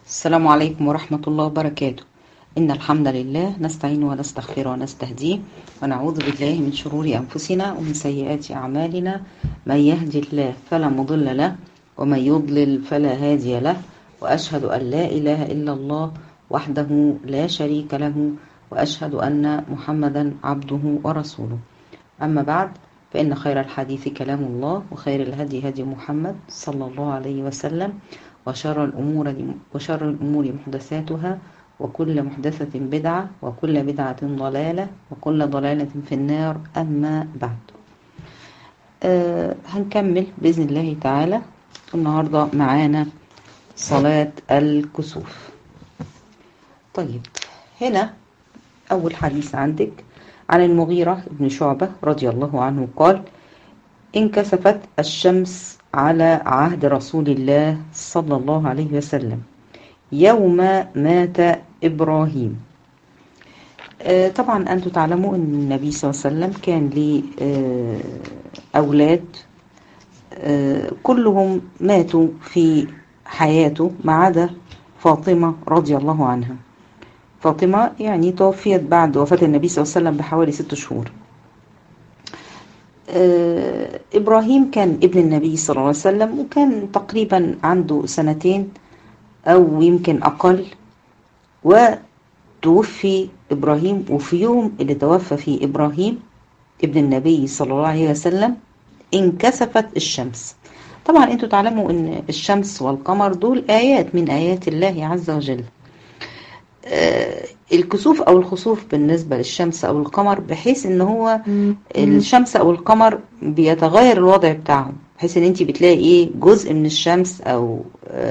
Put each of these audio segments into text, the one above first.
السلام عليكم ورحمة الله وبركاته إن الحمد لله نستعين ونستغفر ونستهديه ونعوذ بالله من شرور أنفسنا ومن سيئات أعمالنا من يهدي الله فلا مضل له ومن يضلل فلا هادي له وأشهد أن لا إله إلا الله وحده لا شريك له وأشهد أن محمدا عبده ورسوله أما بعد فإن خير الحديث كلام الله وخير الهدي هدي محمد صلى الله عليه وسلم وشر الأمور وشر الأمور محدثاتها وكل محدثة بدعة وكل بدعة ضلالة وكل ضلالة في النار أما بعد أه هنكمل بإذن الله تعالى النهاردة معانا صلاة الكسوف طيب هنا أول حديث عندك عن المغيرة بن شعبة رضي الله عنه قال انكسفت الشمس على عهد رسول الله صلى الله عليه وسلم يوم مات إبراهيم آه طبعا أنتم تعلموا أن النبي صلى الله عليه وسلم كان ليه آه أولاد آه كلهم ماتوا في حياته ما عدا فاطمة رضي الله عنها فاطمة يعني توفيت بعد وفاة النبي صلى الله عليه وسلم بحوالي ست شهور إبراهيم كان ابن النبي صلى الله عليه وسلم وكان تقريبا عنده سنتين أو يمكن أقل وتوفي إبراهيم وفي يوم اللي توفى فيه إبراهيم ابن النبي صلى الله عليه وسلم انكسفت الشمس طبعا انتوا تعلموا ان الشمس والقمر دول آيات من آيات الله عز وجل الكسوف او الخسوف بالنسبه للشمس او القمر بحيث ان هو الشمس او القمر بيتغير الوضع بتاعهم بحيث ان انت بتلاقي ايه جزء من الشمس او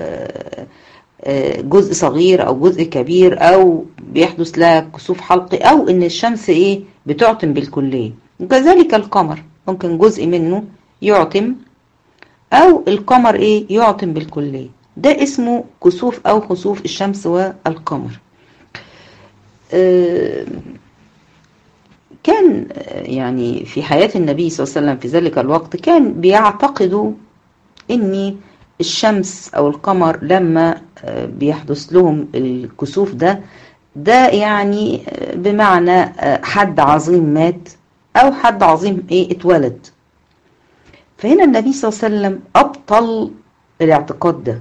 جزء صغير او جزء كبير او بيحدث لها كسوف حلقي او ان الشمس ايه بتعتم بالكليه وكذلك القمر ممكن جزء منه يعتم او القمر ايه يعتم بالكليه ده اسمه كسوف او خسوف الشمس والقمر كان يعني في حياة النبي صلى الله عليه وسلم في ذلك الوقت كان بيعتقدوا ان الشمس او القمر لما بيحدث لهم الكسوف ده ده يعني بمعنى حد عظيم مات او حد عظيم ايه اتولد فهنا النبي صلى الله عليه وسلم ابطل الاعتقاد ده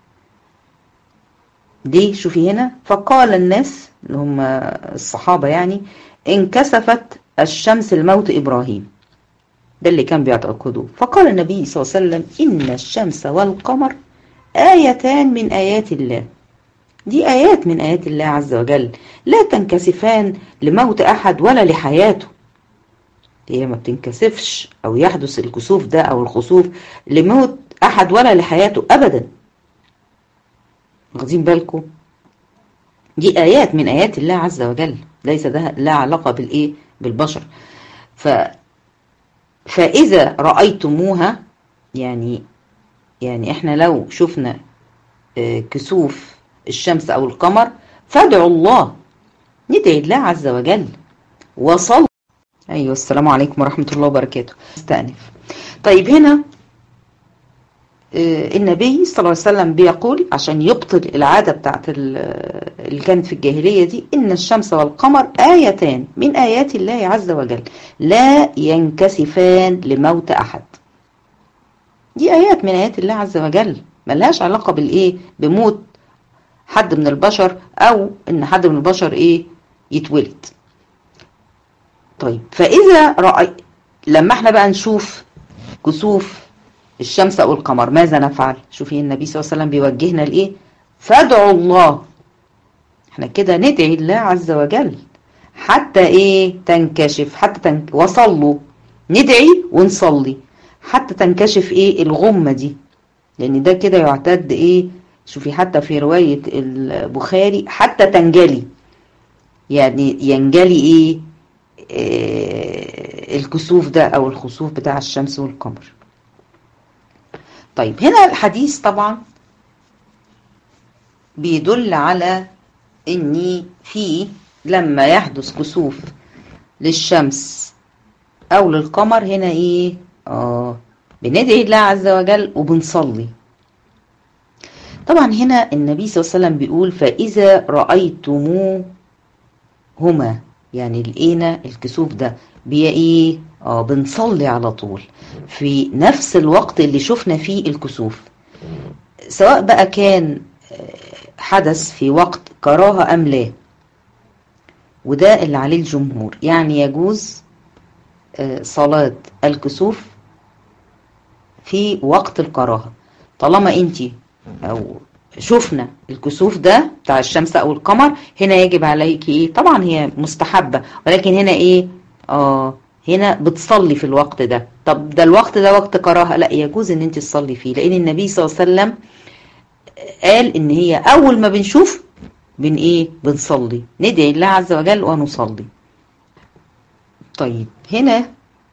دي شوفي هنا فقال الناس اللي هم الصحابة يعني انكسفت الشمس الموت إبراهيم ده اللي كان بيعتقدوه فقال النبي صلى الله عليه وسلم إن الشمس والقمر آيتان من آيات الله دي آيات من آيات الله عز وجل لا تنكسفان لموت أحد ولا لحياته هي ما بتنكسفش أو يحدث الكسوف ده أو الخسوف لموت أحد ولا لحياته أبدا واخدين بالكم دي آيات من آيات الله عز وجل ليس ده لا علاقة بالإيه بالبشر ف فإذا رأيتموها يعني يعني إحنا لو شفنا كسوف الشمس أو القمر فادعوا الله ندعي الله عز وجل وصل أيوة السلام عليكم ورحمة الله وبركاته استأنف طيب هنا النبي صلى الله عليه وسلم بيقول عشان يبطل العادة بتاعت اللي كانت في الجاهلية دي إن الشمس والقمر آيتان من آيات الله عز وجل لا ينكسفان لموت أحد دي آيات من آيات الله عز وجل ملهاش علاقة بالإيه بموت حد من البشر أو إن حد من البشر إيه يتولد طيب فإذا رأي لما احنا بقى نشوف كسوف الشمس أو القمر ماذا نفعل شوفي النبي صلى الله عليه وسلم بيوجهنا لإيه فادعوا الله احنا كده ندعي الله عز وجل حتى ايه تنكشف حتى تنك... وصلوا ندعي ونصلي حتى تنكشف ايه الغمة دي لان ده كده يعتد ايه شوفي حتى في رواية البخاري حتى تنجلي يعني ينجلي ايه, إيه الكسوف ده او الخسوف بتاع الشمس والقمر طيب هنا الحديث طبعا بيدل على ان في لما يحدث كسوف للشمس او للقمر هنا ايه اه بندعي الله عز وجل وبنصلي طبعا هنا النبي صلى الله عليه وسلم بيقول فإذا رأيتموهما يعني لقينا الكسوف ده بي ايه اه بنصلي على طول في نفس الوقت اللي شفنا فيه الكسوف سواء بقى كان حدث في وقت كراهة أم لا وده اللي عليه الجمهور يعني يجوز صلاة الكسوف في وقت الكراهة طالما انت او شفنا الكسوف ده بتاع الشمس او القمر هنا يجب عليك ايه طبعا هي مستحبة ولكن هنا ايه اه هنا بتصلي في الوقت ده طب ده الوقت ده وقت كراهة لا يجوز ان انت تصلي فيه لان النبي صلى الله عليه وسلم قال ان هي اول ما بنشوف بن ايه بنصلي ندعي الله عز وجل ونصلي طيب هنا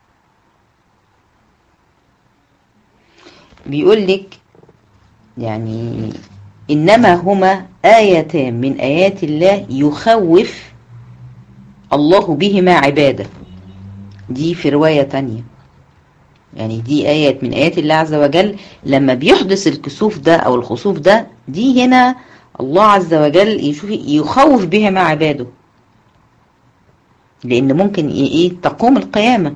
بيقول لك يعني إنما هما آيتان من آيات الله يخوف الله بهما عباده دي في رواية تانية يعني دي آيات من آيات الله عز وجل لما بيحدث الكسوف ده أو الخسوف ده دي هنا الله عز وجل يشوف يخوف بهما عباده لأن ممكن إيه تقوم القيامة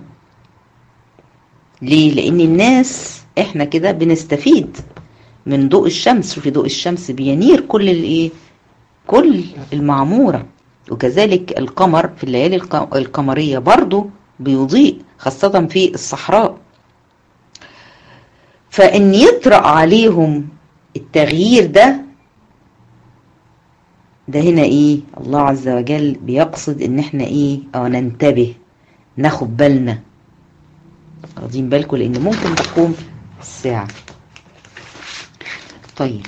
ليه؟ لأن الناس إحنا كده بنستفيد من ضوء الشمس شوفي ضوء الشمس بينير كل الايه كل المعمورة وكذلك القمر في الليالي القمرية برضو بيضيء خاصة في الصحراء فإن يطرأ عليهم التغيير ده ده هنا ايه الله عز وجل بيقصد ان احنا ايه اه ننتبه ناخد بالنا واخدين بالكم لان ممكن تقوم الساعه طيب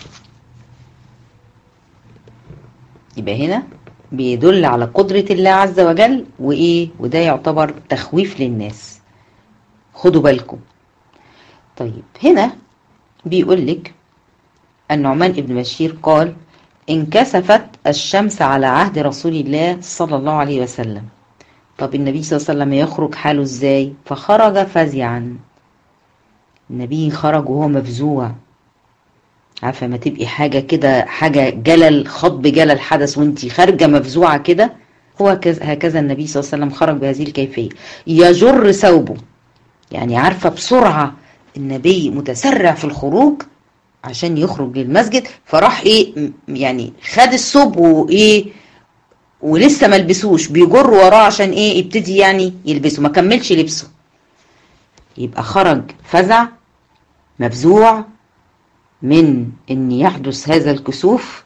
يبقى هنا بيدل على قدرة الله عز وجل وإيه وده يعتبر تخويف للناس خدوا بالكم طيب هنا بيقول لك النعمان ابن بشير قال انكسفت الشمس على عهد رسول الله صلى الله عليه وسلم طب النبي صلى الله عليه وسلم يخرج حاله ازاي فخرج فزعا النبي خرج وهو مفزوع عارفه ما تبقي حاجه كده حاجه جلل خطب جلل حدث وانت خارجه مفزوعه كده هو هكذا النبي صلى الله عليه وسلم خرج بهذه الكيفيه يجر ثوبه يعني عارفه بسرعه النبي متسرع في الخروج عشان يخرج للمسجد فراح ايه يعني خد الثوب وايه ولسه ما لبسوش بيجر وراه عشان ايه يبتدي يعني يلبسه ما كملش لبسه يبقى خرج فزع مفزوع من ان يحدث هذا الكسوف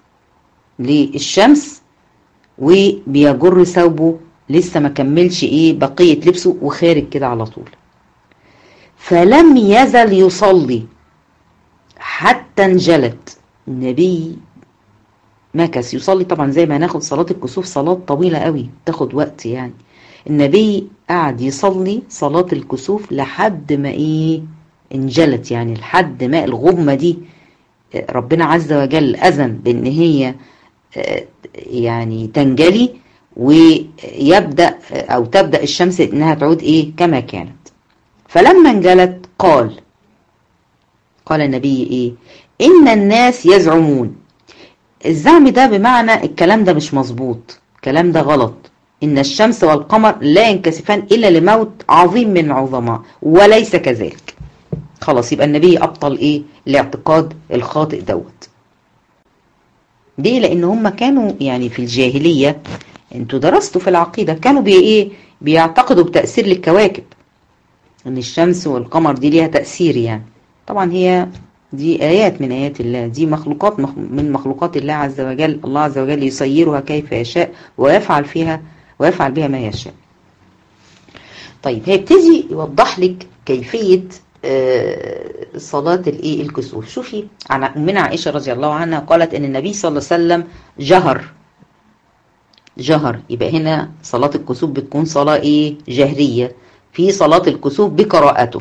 للشمس وبيجر ثوبه لسه ما كملش ايه بقية لبسه وخارج كده على طول فلم يزل يصلي حتى انجلت النبي مكث يصلي طبعا زي ما ناخد صلاة الكسوف صلاة طويلة قوي تاخد وقت يعني النبي قعد يصلي صلاة الكسوف لحد ما ايه انجلت يعني لحد ما الغمة دي ربنا عز وجل أذن بأن هي يعني تنجلي ويبدأ أو تبدأ الشمس إنها تعود إيه كما كانت فلما انجلت قال قال النبي إيه إن الناس يزعمون الزعم ده بمعنى الكلام ده مش مظبوط الكلام ده غلط إن الشمس والقمر لا ينكسفان إلا لموت عظيم من عظماء وليس كذلك خلاص يبقى النبي أبطل إيه الاعتقاد الخاطئ دوت ليه لأن هم كانوا يعني في الجاهلية انتوا درستوا في العقيدة كانوا بي إيه بيعتقدوا بتأثير للكواكب ان الشمس والقمر دي ليها تأثير يعني طبعا هي دي آيات من آيات الله دي مخلوقات من مخلوقات الله عز وجل الله عز وجل يسيرها كيف يشاء ويفعل فيها ويفعل بها ما يشاء طيب هيبتدي يوضح لك كيفية صلاة الايه الكسوف شوفي عن أمنا عائشة رضي الله عنها قالت ان النبي صلى الله عليه وسلم جهر جهر يبقى هنا صلاة الكسوف بتكون صلاة ايه جهرية في صلاة الكسوف بقراءته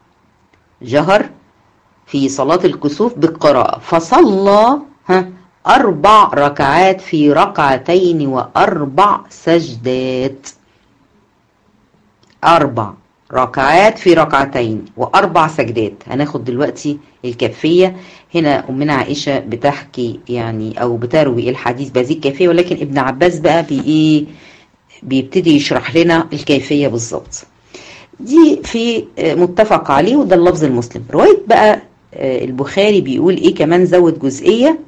جهر في صلاة الكسوف بالقراءة فصلى ها أربع ركعات في ركعتين وأربع سجدات أربع ركعات في ركعتين وأربع سجدات هناخد دلوقتي الكيفية هنا أمنا عائشة بتحكي يعني أو بتروي الحديث بهذه الكيفية ولكن ابن عباس بقى بإيه بيبتدي يشرح لنا الكيفية بالظبط دي في متفق عليه وده اللفظ المسلم رواية بقى البخاري بيقول ايه كمان زود جزئية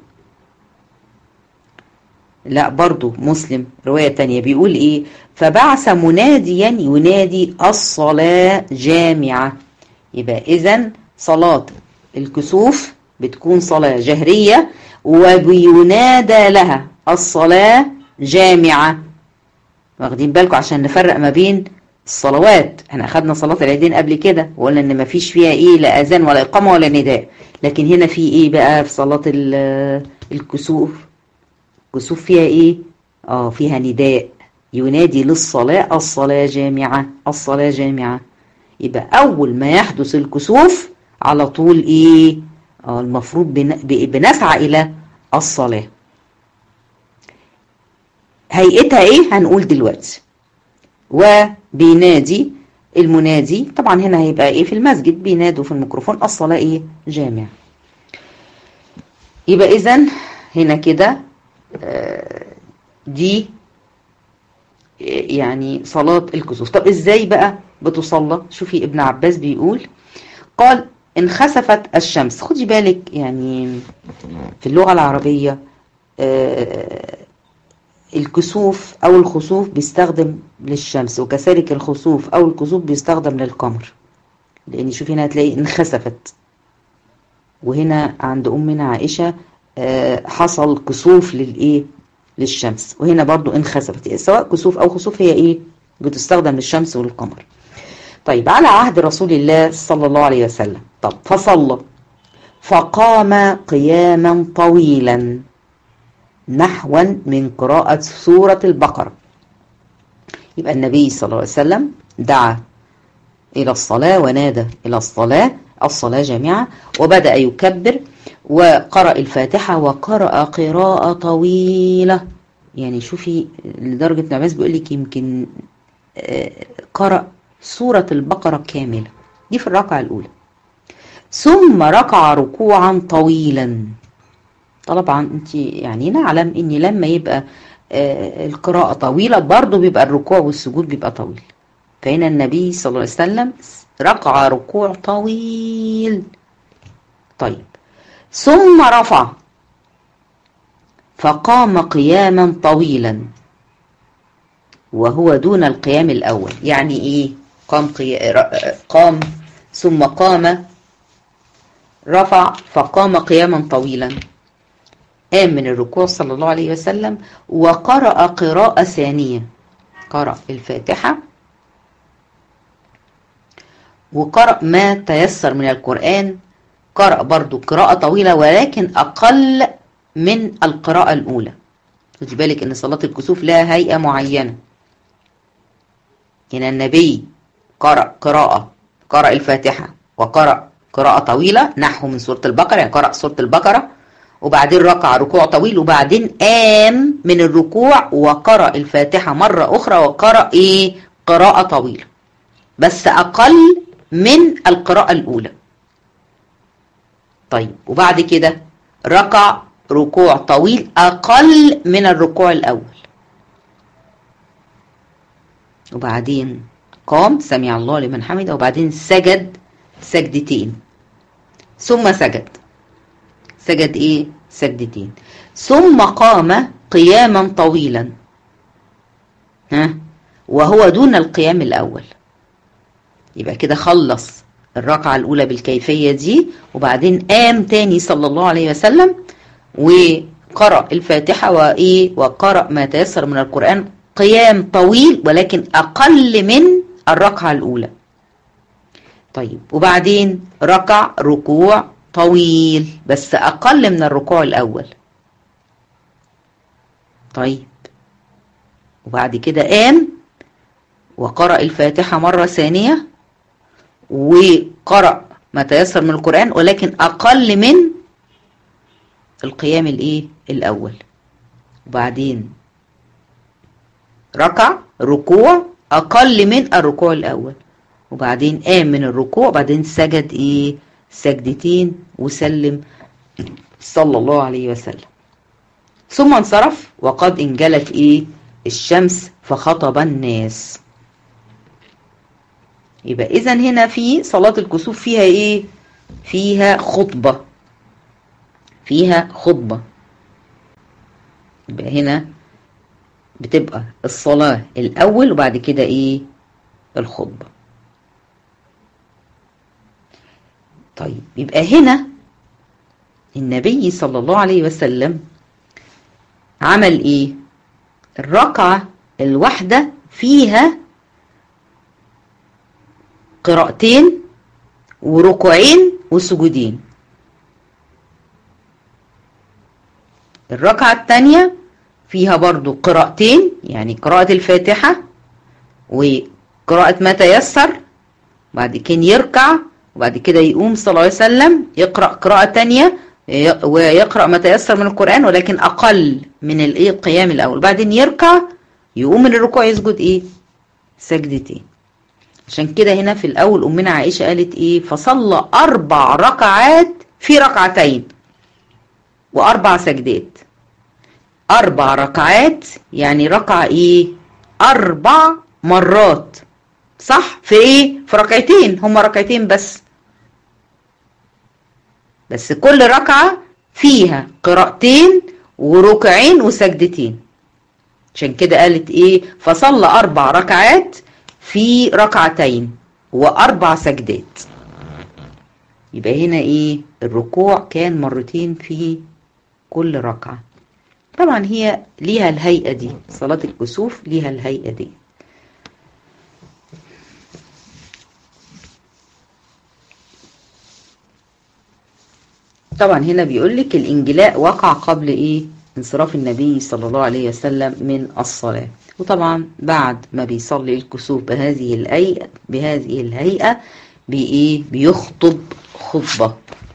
لا برضو مسلم رواية تانية بيقول ايه فبعث مناديا ينادي الصلاة جامعة يبقى اذا صلاة الكسوف بتكون صلاة جهرية وبينادى لها الصلاة جامعة واخدين بالكم عشان نفرق ما بين الصلوات احنا اخدنا صلاة العيدين قبل كده وقلنا ان ما فيش فيها ايه لا اذان ولا اقامة ولا نداء لكن هنا في ايه بقى في صلاة الكسوف كسوف فيها ايه اه فيها نداء ينادي للصلاة الصلاة جامعة الصلاة جامعة يبقى اول ما يحدث الكسوف على طول ايه اه المفروض بنسعى الى الصلاة هيئتها ايه هنقول دلوقتي وبينادي المنادي طبعا هنا هيبقى ايه في المسجد بينادوا في الميكروفون الصلاة ايه جامع يبقى اذا هنا كده دي يعني صلاة الكسوف طب ازاي بقى بتصلى شوفي ابن عباس بيقول قال انخسفت الشمس خدي بالك يعني في اللغة العربية الكسوف او الخسوف بيستخدم للشمس وكذلك الخسوف او الكسوف بيستخدم للقمر لان شوفي هنا هتلاقي انخسفت وهنا عند امنا عائشة حصل كسوف للايه للشمس وهنا برضو انخسفت سواء كسوف او خسوف هي ايه بتستخدم للشمس والقمر طيب على عهد رسول الله صلى الله عليه وسلم طب فصلى فقام قياما طويلا نحوا من قراءة سورة البقرة يبقى النبي صلى الله عليه وسلم دعا إلى الصلاة ونادى إلى الصلاة الصلاة جميعا وبدأ يكبر وقرأ الفاتحة وقرأ قراءة طويلة يعني شوفي لدرجة ابن عباس بيقول لك يمكن قرأ سورة البقرة كاملة دي في الركعة الأولى ثم ركع ركوعا طويلا طبعا انت يعني نعلم ان لما يبقى القراءة طويلة برضه بيبقى الركوع والسجود بيبقى طويل فهنا النبي صلى الله عليه وسلم ركع ركوع طويل طيب ثم رفع فقام قياما طويلا وهو دون القيام الأول يعني إيه قام, قي... قام ثم قام رفع فقام قياما طويلا قام من الركوع صلى الله عليه وسلم وقرأ قراءة ثانية قرأ الفاتحة وقرأ ما تيسر من القرآن قرأ برضو قراءة طويلة ولكن أقل من القراءة الأولى خدي بالك إن صلاة الكسوف لها هيئة معينة هنا النبي قرأ قراءة قرأ الفاتحة وقرأ قراءة طويلة نحو من سورة البقرة يعني قرأ سورة البقرة وبعدين ركع ركوع طويل وبعدين قام من الركوع وقرأ الفاتحة مرة أخرى وقرأ إيه قراءة طويلة بس أقل من القراءة الأولى طيب وبعد كده ركع ركوع طويل أقل من الركوع الأول وبعدين قام سمع الله لمن حمده وبعدين سجد سجدتين ثم سجد سجد ايه سجدتين ثم قام قياما طويلا ها وهو دون القيام الاول يبقى كده خلص الركعة الأولى بالكيفية دي وبعدين قام تاني صلى الله عليه وسلم وقرأ الفاتحة وإيه وقرأ ما تيسر من القرآن قيام طويل ولكن أقل من الركعة الأولى طيب وبعدين ركع ركوع طويل بس أقل من الركوع الأول طيب وبعد كده قام وقرأ الفاتحة مرة ثانية وقرأ ما تيسر من القرآن ولكن أقل من القيام الإيه الأول وبعدين ركع ركوع أقل من الركوع الأول وبعدين قام من الركوع وبعدين سجد ايه سجدتين وسلم صلى الله عليه وسلم ثم انصرف وقد انجلت ايه الشمس فخطب الناس يبقى اذا هنا في صلاة الكسوف فيها ايه فيها خطبة فيها خطبة يبقى هنا بتبقى الصلاة الأول وبعد كده إيه الخطبة طيب يبقى هنا النبي صلى الله عليه وسلم عمل إيه الركعة الواحدة فيها قراءتين وركوعين وسجودين الركعة الثانية فيها برضو قراءتين يعني قراءة الفاتحة وقراءة ما تيسر بعد كده يركع وبعد كده يقوم صلى الله عليه وسلم يقرأ قراءة تانية ويقرأ ما تيسر من القرآن ولكن أقل من الإيه القيام الأول بعدين يركع يقوم من الركوع يسجد إيه سجدتين عشان كده هنا في الأول أمنا عائشة قالت إيه فصلى أربع ركعات في ركعتين وأربع سجدات أربع ركعات يعني ركعة إيه أربع مرات صح في إيه في ركعتين هما ركعتين بس بس كل ركعة فيها قراءتين وركعين وسجدتين عشان كده قالت إيه فصلى أربع ركعات في ركعتين وأربع سجدات يبقى هنا إيه الركوع كان مرتين في كل ركعة طبعا هي ليها الهيئة دي صلاة الكسوف ليها الهيئة دي طبعا هنا بيقول لك الانجلاء وقع قبل ايه انصراف النبي صلى الله عليه وسلم من الصلاة وطبعا بعد ما بيصلي الكسوف بهذه الهيئة بهذه الهيئة بايه بيخطب خطبة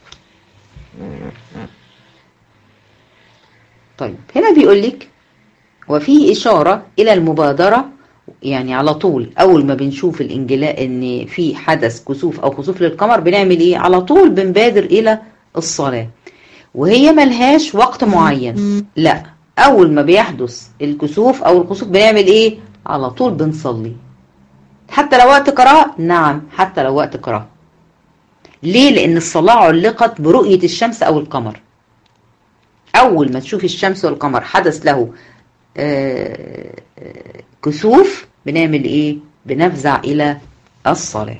طيب هنا بيقول لك وفي إشارة إلى المبادرة يعني على طول أول ما بنشوف الإنجلاء إن في حدث كسوف أو خسوف للقمر بنعمل إيه؟ على طول بنبادر إلى الصلاة وهي ملهاش وقت معين لا أول ما بيحدث الكسوف أو الخسوف بنعمل إيه؟ على طول بنصلي حتى لو وقت قراءة؟ نعم حتى لو وقت قراءة ليه؟ لأن الصلاة علقت برؤية الشمس أو القمر أول ما تشوف الشمس والقمر حدث له آه آه كسوف بنعمل إيه؟ بنفزع إلى الصلاة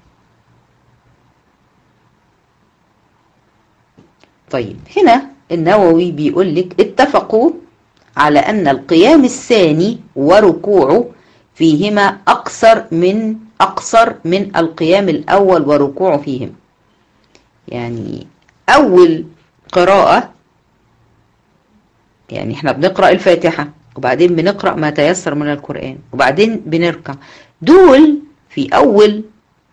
طيب هنا النووي بيقول لك اتفقوا على أن القيام الثاني وركوعه فيهما أقصر من أقصر من القيام الأول وركوعه فيهم يعني أول قراءة يعني احنا بنقرأ الفاتحة وبعدين بنقرأ ما تيسر من القرآن وبعدين بنركع دول في أول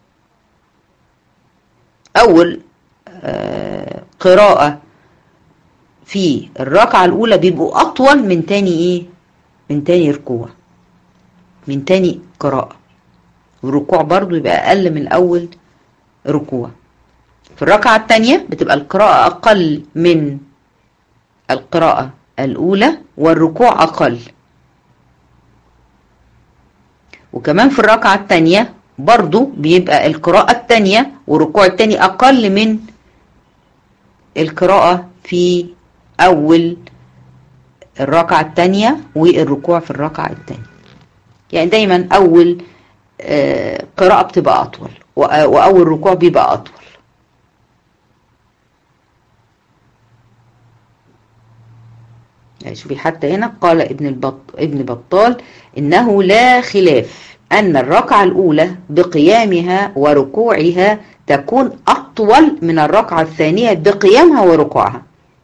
أول آه قراءة في الركعة الأولى بيبقوا أطول من تاني إيه؟ من تاني ركوع من تاني قراءة والركوع برضو يبقى أقل من أول ركوع في الركعة التانية بتبقى القراءة أقل من القراءة الأولى والركوع أقل وكمان في الركعة التانية برضو بيبقى القراءة التانية والركوع التاني أقل من القراءة في أول الركعة التانية والركوع في الركعة التانية يعني دايما أول قراءة بتبقى أطول وأول ركوع بيبقى أطول يعني شوفي حتى هنا قال ابن البط ابن بطال إنه لا خلاف أن الركعة الأولى بقيامها وركوعها تكون أطول من الركعة الثانية بقيامها وركوعها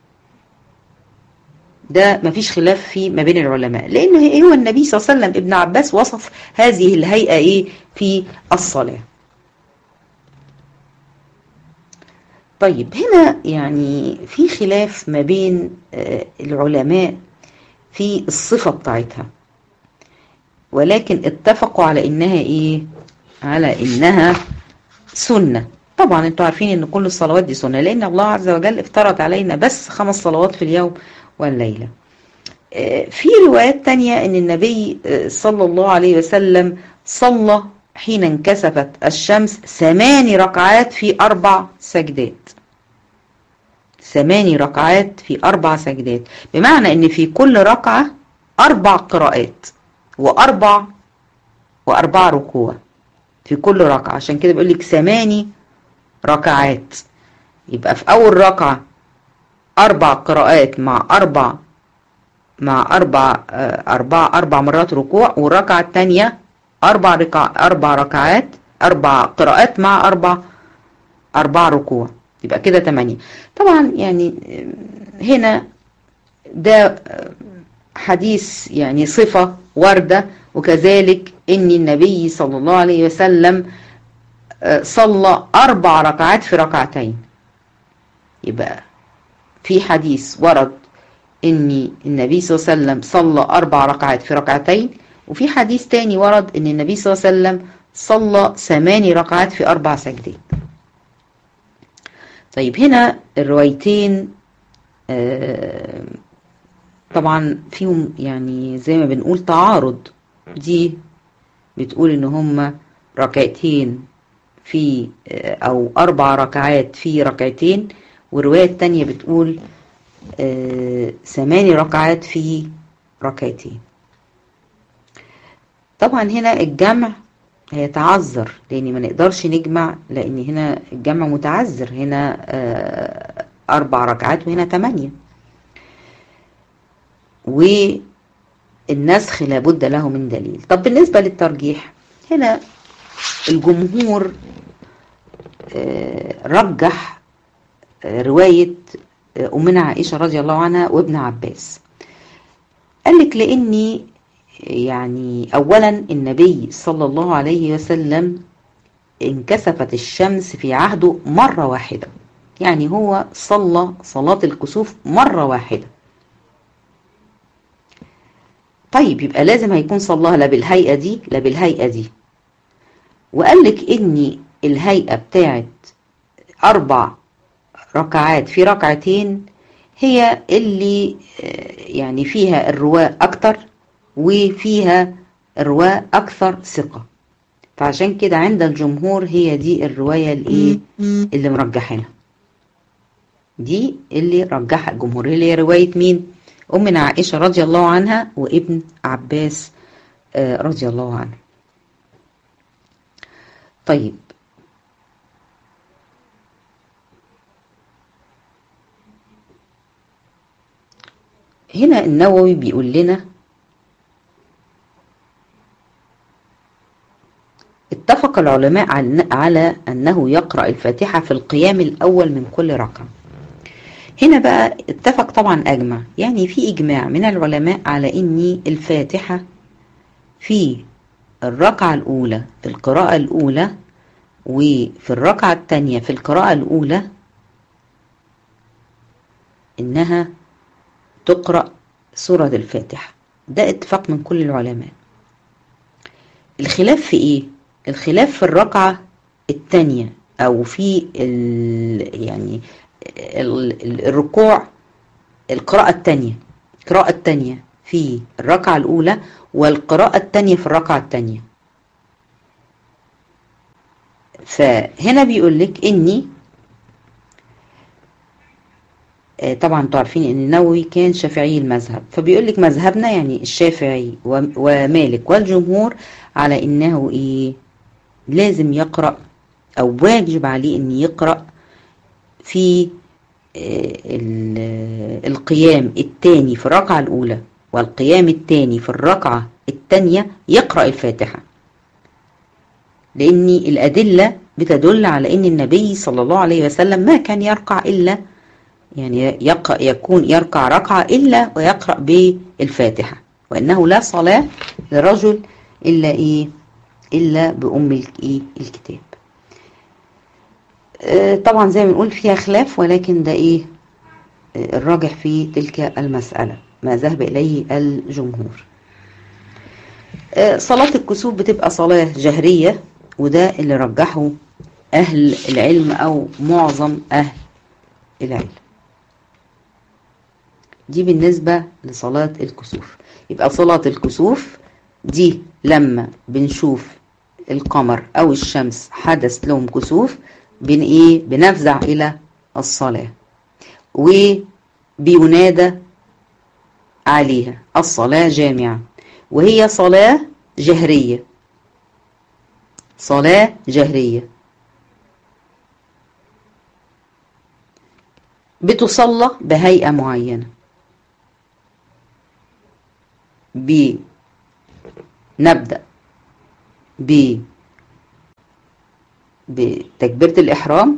ده مفيش خلاف فيه ما بين العلماء لأنه هو النبي صلى الله عليه وسلم ابن عباس وصف هذه الهيئة إيه في الصلاة طيب هنا يعني في خلاف ما بين العلماء في الصفة بتاعتها ولكن اتفقوا على انها ايه على إنها سنة طبعا انتوا عارفين ان كل الصلوات دي سنة لان الله عز وجل افترض علينا بس خمس صلوات في اليوم والليلة في روايات تانية ان النبي صلى الله عليه وسلم صلى حين انكسفت الشمس ثماني ركعات في اربع سجدات ثماني ركعات في اربع سجدات بمعنى ان في كل ركعة اربع قراءات واربع واربع ركوع في كل ركعة عشان كده بيقول لك ثماني ركعات يبقى في أول ركعة أربع قراءات مع أربع مع أربع أربع أربع مرات ركوع والركعة الثانية أربع ركع أربع ركعات أربع قراءات مع أربع أربع ركوع يبقى كده تمانية طبعا يعني هنا ده حديث يعني صفة واردة وكذلك ان النبي صلى الله عليه وسلم صلى اربع ركعات في ركعتين يبقى في حديث ورد ان النبي صلى الله عليه وسلم صلى اربع ركعات في ركعتين وفي حديث تاني ورد ان النبي صلى الله عليه وسلم صلى ثماني ركعات في اربع سجدات طيب هنا الروايتين طبعا فيهم يعني زي ما بنقول تعارض دي بتقول ان هما ركعتين في او اربع ركعات في ركعتين والرواية التانية بتقول ثماني ركعات في ركعتين طبعا هنا الجمع هيتعذر لان ما نقدرش نجمع لان هنا الجمع متعذر هنا اربع ركعات وهنا تمانية والنسخ لابد له من دليل طب بالنسبة للترجيح هنا الجمهور رجح رواية أمنا عائشة رضي الله عنها وابن عباس قال لك لأني يعني أولا النبي صلى الله عليه وسلم انكسفت الشمس في عهده مرة واحدة يعني هو صلى صلاة الكسوف مرة واحدة طيب يبقى لازم هيكون صلاها لا بالهيئة دي لا بالهيئة دي وقال لك ان الهيئة بتاعت اربع ركعات في ركعتين هي اللي يعني فيها الرواء اكتر وفيها الرواء اكثر ثقة فعشان كده عند الجمهور هي دي الرواية الايه اللي مرجحينها دي اللي رجحها الجمهور اللي هي رواية مين أمنا عائشة رضي الله عنها وابن عباس رضي الله عنه طيب هنا النووي بيقول لنا اتفق العلماء على أنه يقرأ الفاتحة في القيام الأول من كل ركعة هنا بقى اتفق طبعا أجمع يعني في إجماع من العلماء على أن الفاتحة في الركعة الأولى في القراءة الأولى وفي الركعة الثانية في القراءة الأولى إنها تقرأ سورة الفاتحة ده اتفاق من كل العلماء الخلاف في إيه؟ الخلاف في الركعة الثانية أو في ال يعني ال الركوع القراءة الثانية القراءة الثانية في الركعة الأولى والقراءة الثانية في الركعة الثانية فهنا بيقول لك إني طبعا انتوا عارفين ان النووي كان شافعي المذهب فبيقول لك مذهبنا يعني الشافعي ومالك والجمهور على انه ايه لازم يقرأ او واجب عليه ان يقرأ في القيام الثاني في الركعة الأولى والقيام الثاني في الركعة الثانية يقرأ الفاتحة لأن الأدلة بتدل على أن النبي صلى الله عليه وسلم ما كان يركع إلا يعني يقرأ يكون يركع ركعة إلا ويقرأ بالفاتحة وإنه لا صلاة لرجل إلا إيه إلا بأم الكتاب طبعا زي ما بنقول فيها خلاف ولكن ده ايه الراجح في تلك المسألة ما ذهب إليه الجمهور صلاة الكسوف بتبقى صلاة جهرية وده اللي رجحه أهل العلم أو معظم أهل العلم دي بالنسبة لصلاة الكسوف يبقى صلاة الكسوف دي لما بنشوف القمر أو الشمس حدث لهم كسوف بن إيه بنفزع إلى الصلاة وبينادى عليها الصلاة جامعة وهي صلاة جهرية صلاة جهرية بتصلى بهيئة معينة بنبدأ ب بتكبيرة الإحرام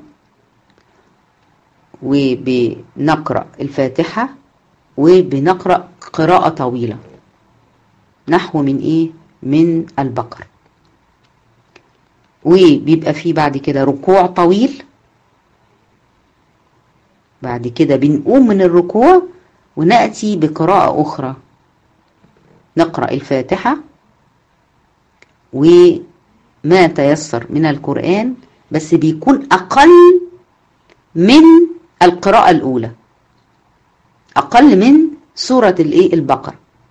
وبنقرأ الفاتحة وبنقرأ قراءة طويلة نحو من إيه؟ من البقر وبيبقى فيه بعد كده ركوع طويل بعد كده بنقوم من الركوع ونأتي بقراءة أخرى نقرأ الفاتحة وما تيسر من القرآن بس بيكون أقل من القراءة الأولى أقل من سورة الإيه البقرة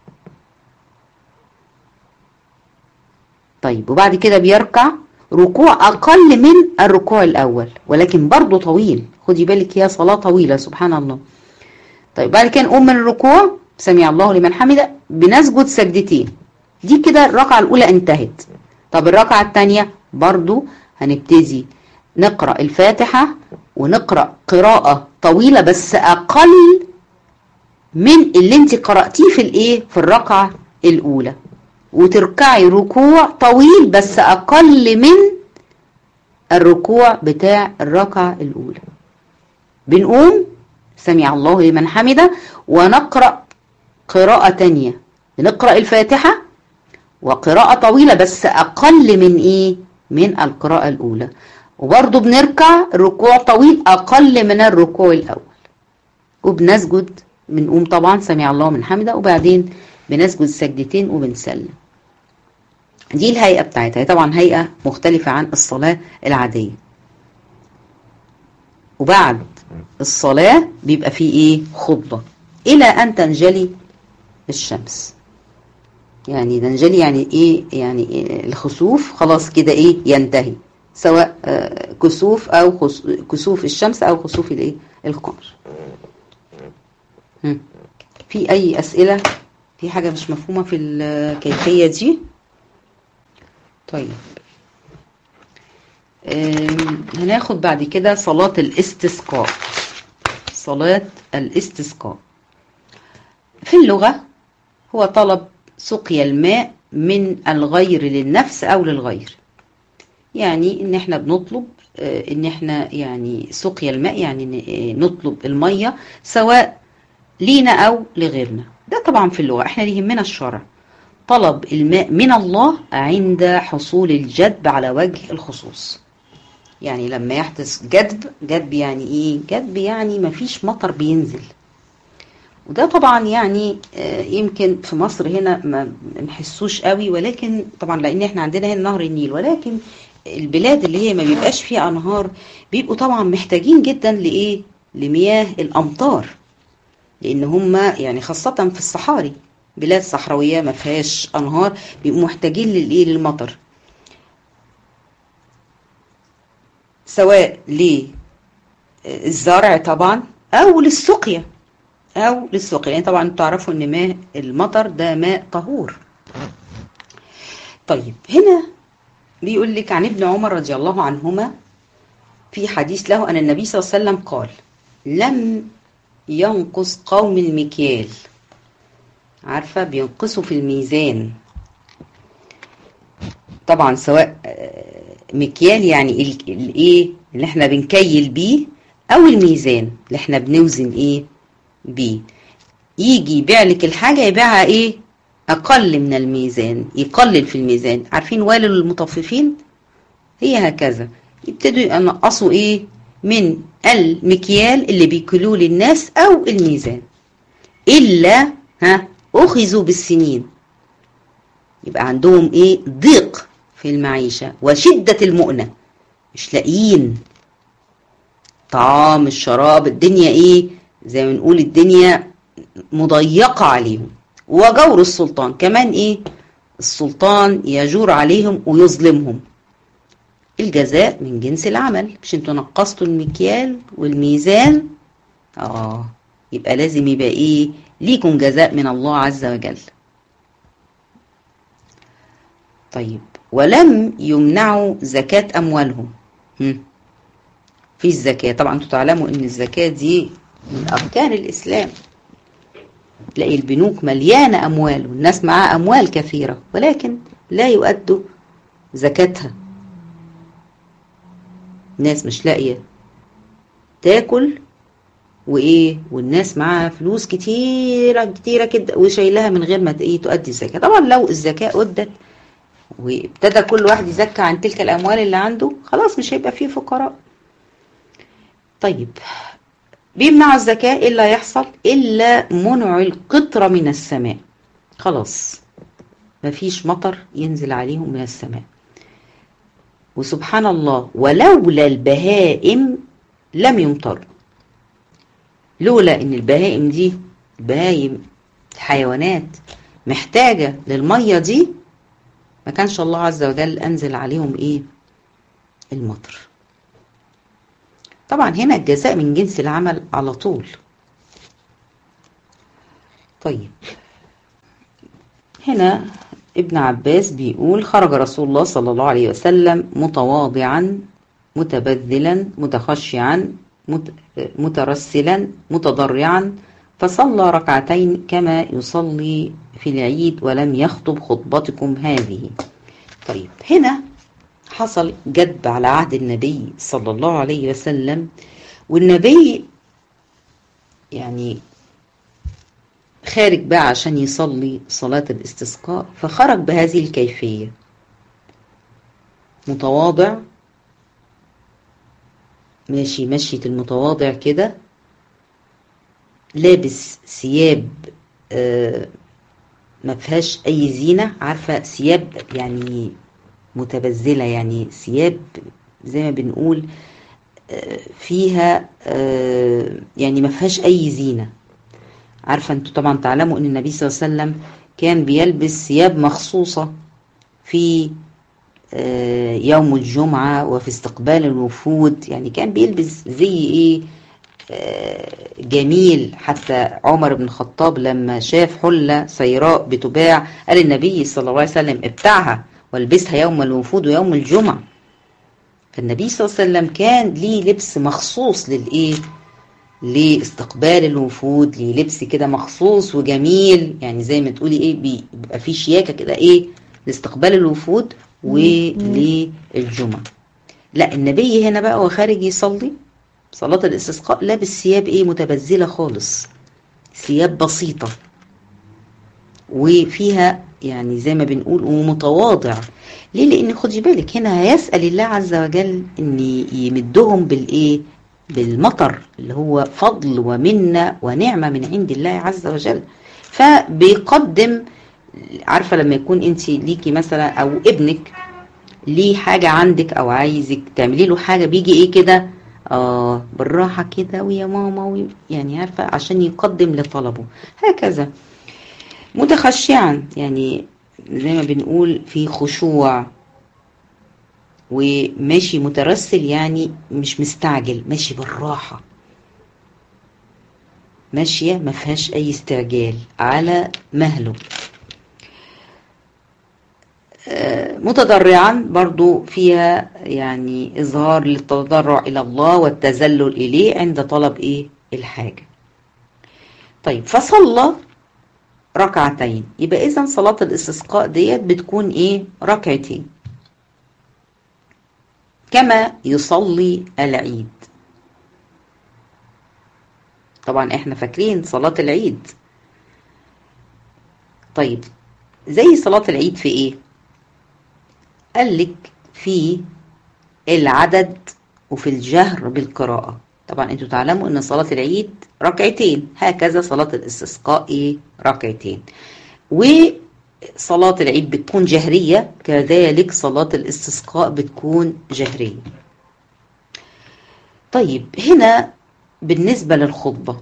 طيب وبعد كده بيركع ركوع أقل من الركوع الأول ولكن برضه طويل خدي بالك هي صلاة طويلة سبحان الله طيب بعد كده نقوم من الركوع سمع الله لمن حمده بنسجد سجدتين دي كده الركعة الأولى انتهت طب الركعة الثانية برضو هنبتدي نقرأ الفاتحة ونقرأ قراءة طويلة بس أقل من اللي انت قرأتيه في الايه في الركعة الأولى وتركعي ركوع طويل بس أقل من الركوع بتاع الركعة الأولى بنقوم سمع الله لمن حمده ونقرأ قراءة تانية بنقرأ الفاتحة وقراءة طويلة بس أقل من إيه؟ من القراءة الأولى وبرضه بنركع ركوع طويل أقل من الركوع الأول وبنسجد بنقوم طبعا سمع الله من حمده وبعدين بنسجد سجدتين وبنسلم دي الهيئة بتاعتها هي طبعا هيئة مختلفة عن الصلاة العادية وبعد الصلاة بيبقى فيه ايه خطبة الى ان تنجلي الشمس يعني تنجلي يعني ايه يعني إيه الخسوف خلاص كده ايه ينتهي سواء كسوف او كسوف الشمس او خسوف الايه القمر في اي اسئلة في حاجة مش مفهومة في الكيفية دي طيب هناخد بعد كده صلاة الاستسقاء صلاة الاستسقاء في اللغة هو طلب سقيا الماء من الغير للنفس أو للغير يعني ان احنا بنطلب ان احنا يعني سقيا الماء يعني نطلب المية سواء لينا أو لغيرنا ده طبعا في اللغة احنا اللي يهمنا الشرع طلب الماء من الله عند حصول الجدب على وجه الخصوص يعني لما يحدث جدب جدب يعني ايه جدب يعني مفيش مطر بينزل وده طبعا يعني يمكن في مصر هنا ما نحسوش قوي ولكن طبعا لان احنا عندنا هنا نهر النيل ولكن البلاد اللي هي ما بيبقاش فيها انهار بيبقوا طبعا محتاجين جدا لايه لمياه الامطار لان هم يعني خاصه في الصحاري بلاد صحراويه ما فيهاش انهار بيبقوا محتاجين للايه للمطر سواء للزرع طبعا او للسقيا او للسقيا يعني طبعا تعرفوا ان ماء المطر ده ماء طهور طيب هنا بيقول لك عن ابن عمر رضي الله عنهما في حديث له ان النبي صلى الله عليه وسلم قال لم ينقص قوم المكيال عارفه بينقصوا في الميزان طبعا سواء مكيال يعني الايه اللي احنا بنكيل بيه او الميزان اللي احنا بنوزن ايه بيه يجي يبيع لك الحاجه يبيعها ايه اقل من الميزان يقلل في الميزان عارفين ويل للمطففين هي هكذا يبتدوا ينقصوا ايه من المكيال اللي بيكلوه للناس او الميزان الا ها اخذوا بالسنين يبقى عندهم ايه ضيق في في المعيشة وشدة المؤنة مش لاقيين طعام الشراب الدنيا ايه زي ما نقول الدنيا مضيقة عليهم وجور السلطان كمان ايه السلطان يجور عليهم ويظلمهم الجزاء من جنس العمل مش انتوا نقصتوا المكيال والميزان اه يبقى لازم يبقى ايه ليكم جزاء من الله عز وجل طيب ولم يمنعوا زكاة أموالهم في الزكاة طبعا انتوا تعلموا ان الزكاة دي من أركان الإسلام تلاقي البنوك مليانة أموال والناس معاها أموال كثيرة ولكن لا يؤدوا زكاتها الناس مش لاقية تاكل وايه والناس معاها فلوس كتيرة كتيرة كده وشايلها من غير ما ايه تؤدي الزكاة طبعا لو الزكاة أدت وابتدى كل واحد يزكى عن تلك الأموال اللي عنده خلاص مش هيبقى فيه فقراء طيب بيمنعوا الزكاة إيه اللي يحصل إلا منع القطرة من السماء خلاص مفيش مطر ينزل عليهم من السماء وسبحان الله ولولا البهائم لم يمطروا لولا ان البهائم دي البهائم الحيوانات محتاجة للمية دي ما كانش الله عز وجل أنزل عليهم إيه المطر طبعا هنا الجزاء من جنس العمل على طول طيب هنا ابن عباس بيقول خرج رسول الله صلى الله عليه وسلم متواضعا متبذلا متخشعا مترسلا متضرعا فصلى ركعتين كما يصلي في العيد ولم يخطب خطبتكم هذه طيب هنا حصل جدب على عهد النبي صلى الله عليه وسلم والنبي يعني خارج بقى عشان يصلي صلاة الاستسقاء فخرج بهذه الكيفية متواضع ماشي مشية المتواضع كده لابس ثياب آه ما فيهاش اي زينة عارفة ثياب يعني متبذلة يعني ثياب زي ما بنقول آه فيها آه يعني ما فيهاش اي زينة عارفة انتوا طبعا تعلموا ان النبي صلى الله عليه وسلم كان بيلبس ثياب مخصوصة في يوم الجمعة وفي استقبال الوفود يعني كان بيلبس زي ايه جميل حتى عمر بن الخطاب لما شاف حلة سيراء بتباع قال النبي صلى الله عليه وسلم ابتعها والبسها يوم الوفود ويوم الجمعة فالنبي صلى الله عليه وسلم كان ليه لبس مخصوص للايه لاستقبال الوفود ليه لبس كده مخصوص وجميل يعني زي ما تقولي ايه بيبقى فيه شياكة كده ايه لاستقبال الوفود وللجمعة لا النبي هنا بقى وخارج يصلي صلاة الاستسقاء لابس ثياب ايه متبذلة خالص ثياب بسيطة وفيها يعني زي ما بنقول ومتواضع ليه لان خدي بالك هنا هيسأل الله عز وجل ان يمدهم بالايه بالمطر اللي هو فضل ومنة ونعمة من عند الله عز وجل فبيقدم عارفة لما يكون انت ليكي مثلا او ابنك ليه حاجة عندك او عايزك تعملي له حاجة بيجي ايه كده اه بالراحة كده ويا ماما وي يعني عارفة عشان يقدم لطلبه هكذا متخشعا يعني زي ما بنقول في خشوع وماشي مترسل يعني مش مستعجل ماشي بالراحة ماشية ما فيهاش اي استعجال على مهله متضرعا برضو فيها يعني إظهار للتضرع إلى الله والتذلل إليه عند طلب إيه الحاجة طيب فصلى ركعتين يبقى إذا صلاة الاستسقاء ديت بتكون إيه ركعتين كما يصلي العيد طبعا احنا فاكرين صلاة العيد طيب زي صلاة العيد في ايه قال لك في العدد وفي الجهر بالقراءة طبعا انتوا تعلموا ان صلاة العيد ركعتين هكذا صلاة الاستسقاء ايه ركعتين صلاة العيد بتكون جهرية كذلك صلاة الاستسقاء بتكون جهرية طيب هنا بالنسبة للخطبة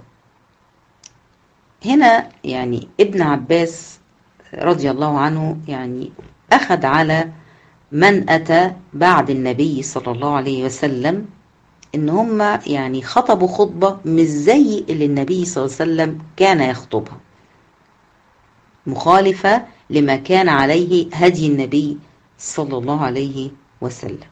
هنا يعني ابن عباس رضي الله عنه يعني أخذ على من أتى بعد النبي صلى الله عليه وسلم إن هم يعني خطبوا خطبة مش زي اللي النبي صلى الله عليه وسلم كان يخطبها مخالفة لما كان عليه هدي النبي صلى الله عليه وسلم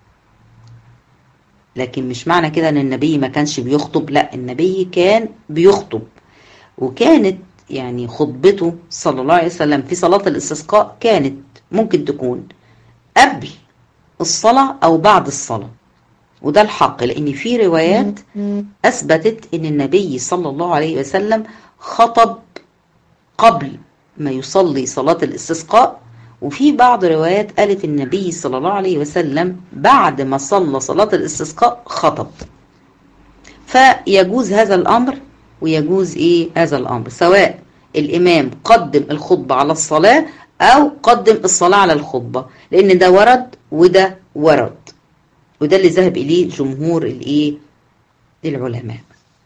لكن مش معنى كده ان النبي ما كانش بيخطب لا النبي كان بيخطب وكانت يعني خطبته صلى الله عليه وسلم في صلاة الاستسقاء كانت ممكن تكون قبل الصلاة أو بعد الصلاة وده الحق لأن في روايات أثبتت أن النبي صلى الله عليه وسلم خطب قبل ما يصلي صلاة الاستسقاء وفي بعض روايات قالت النبي صلى الله عليه وسلم بعد ما صلى صلاة الاستسقاء خطب فيجوز هذا الأمر ويجوز إيه هذا الأمر سواء الإمام قدم الخطبة على الصلاة أو قدم الصلاة على الخطبة لأن ده ورد وده ورد وده اللي ذهب إليه جمهور الإيه العلماء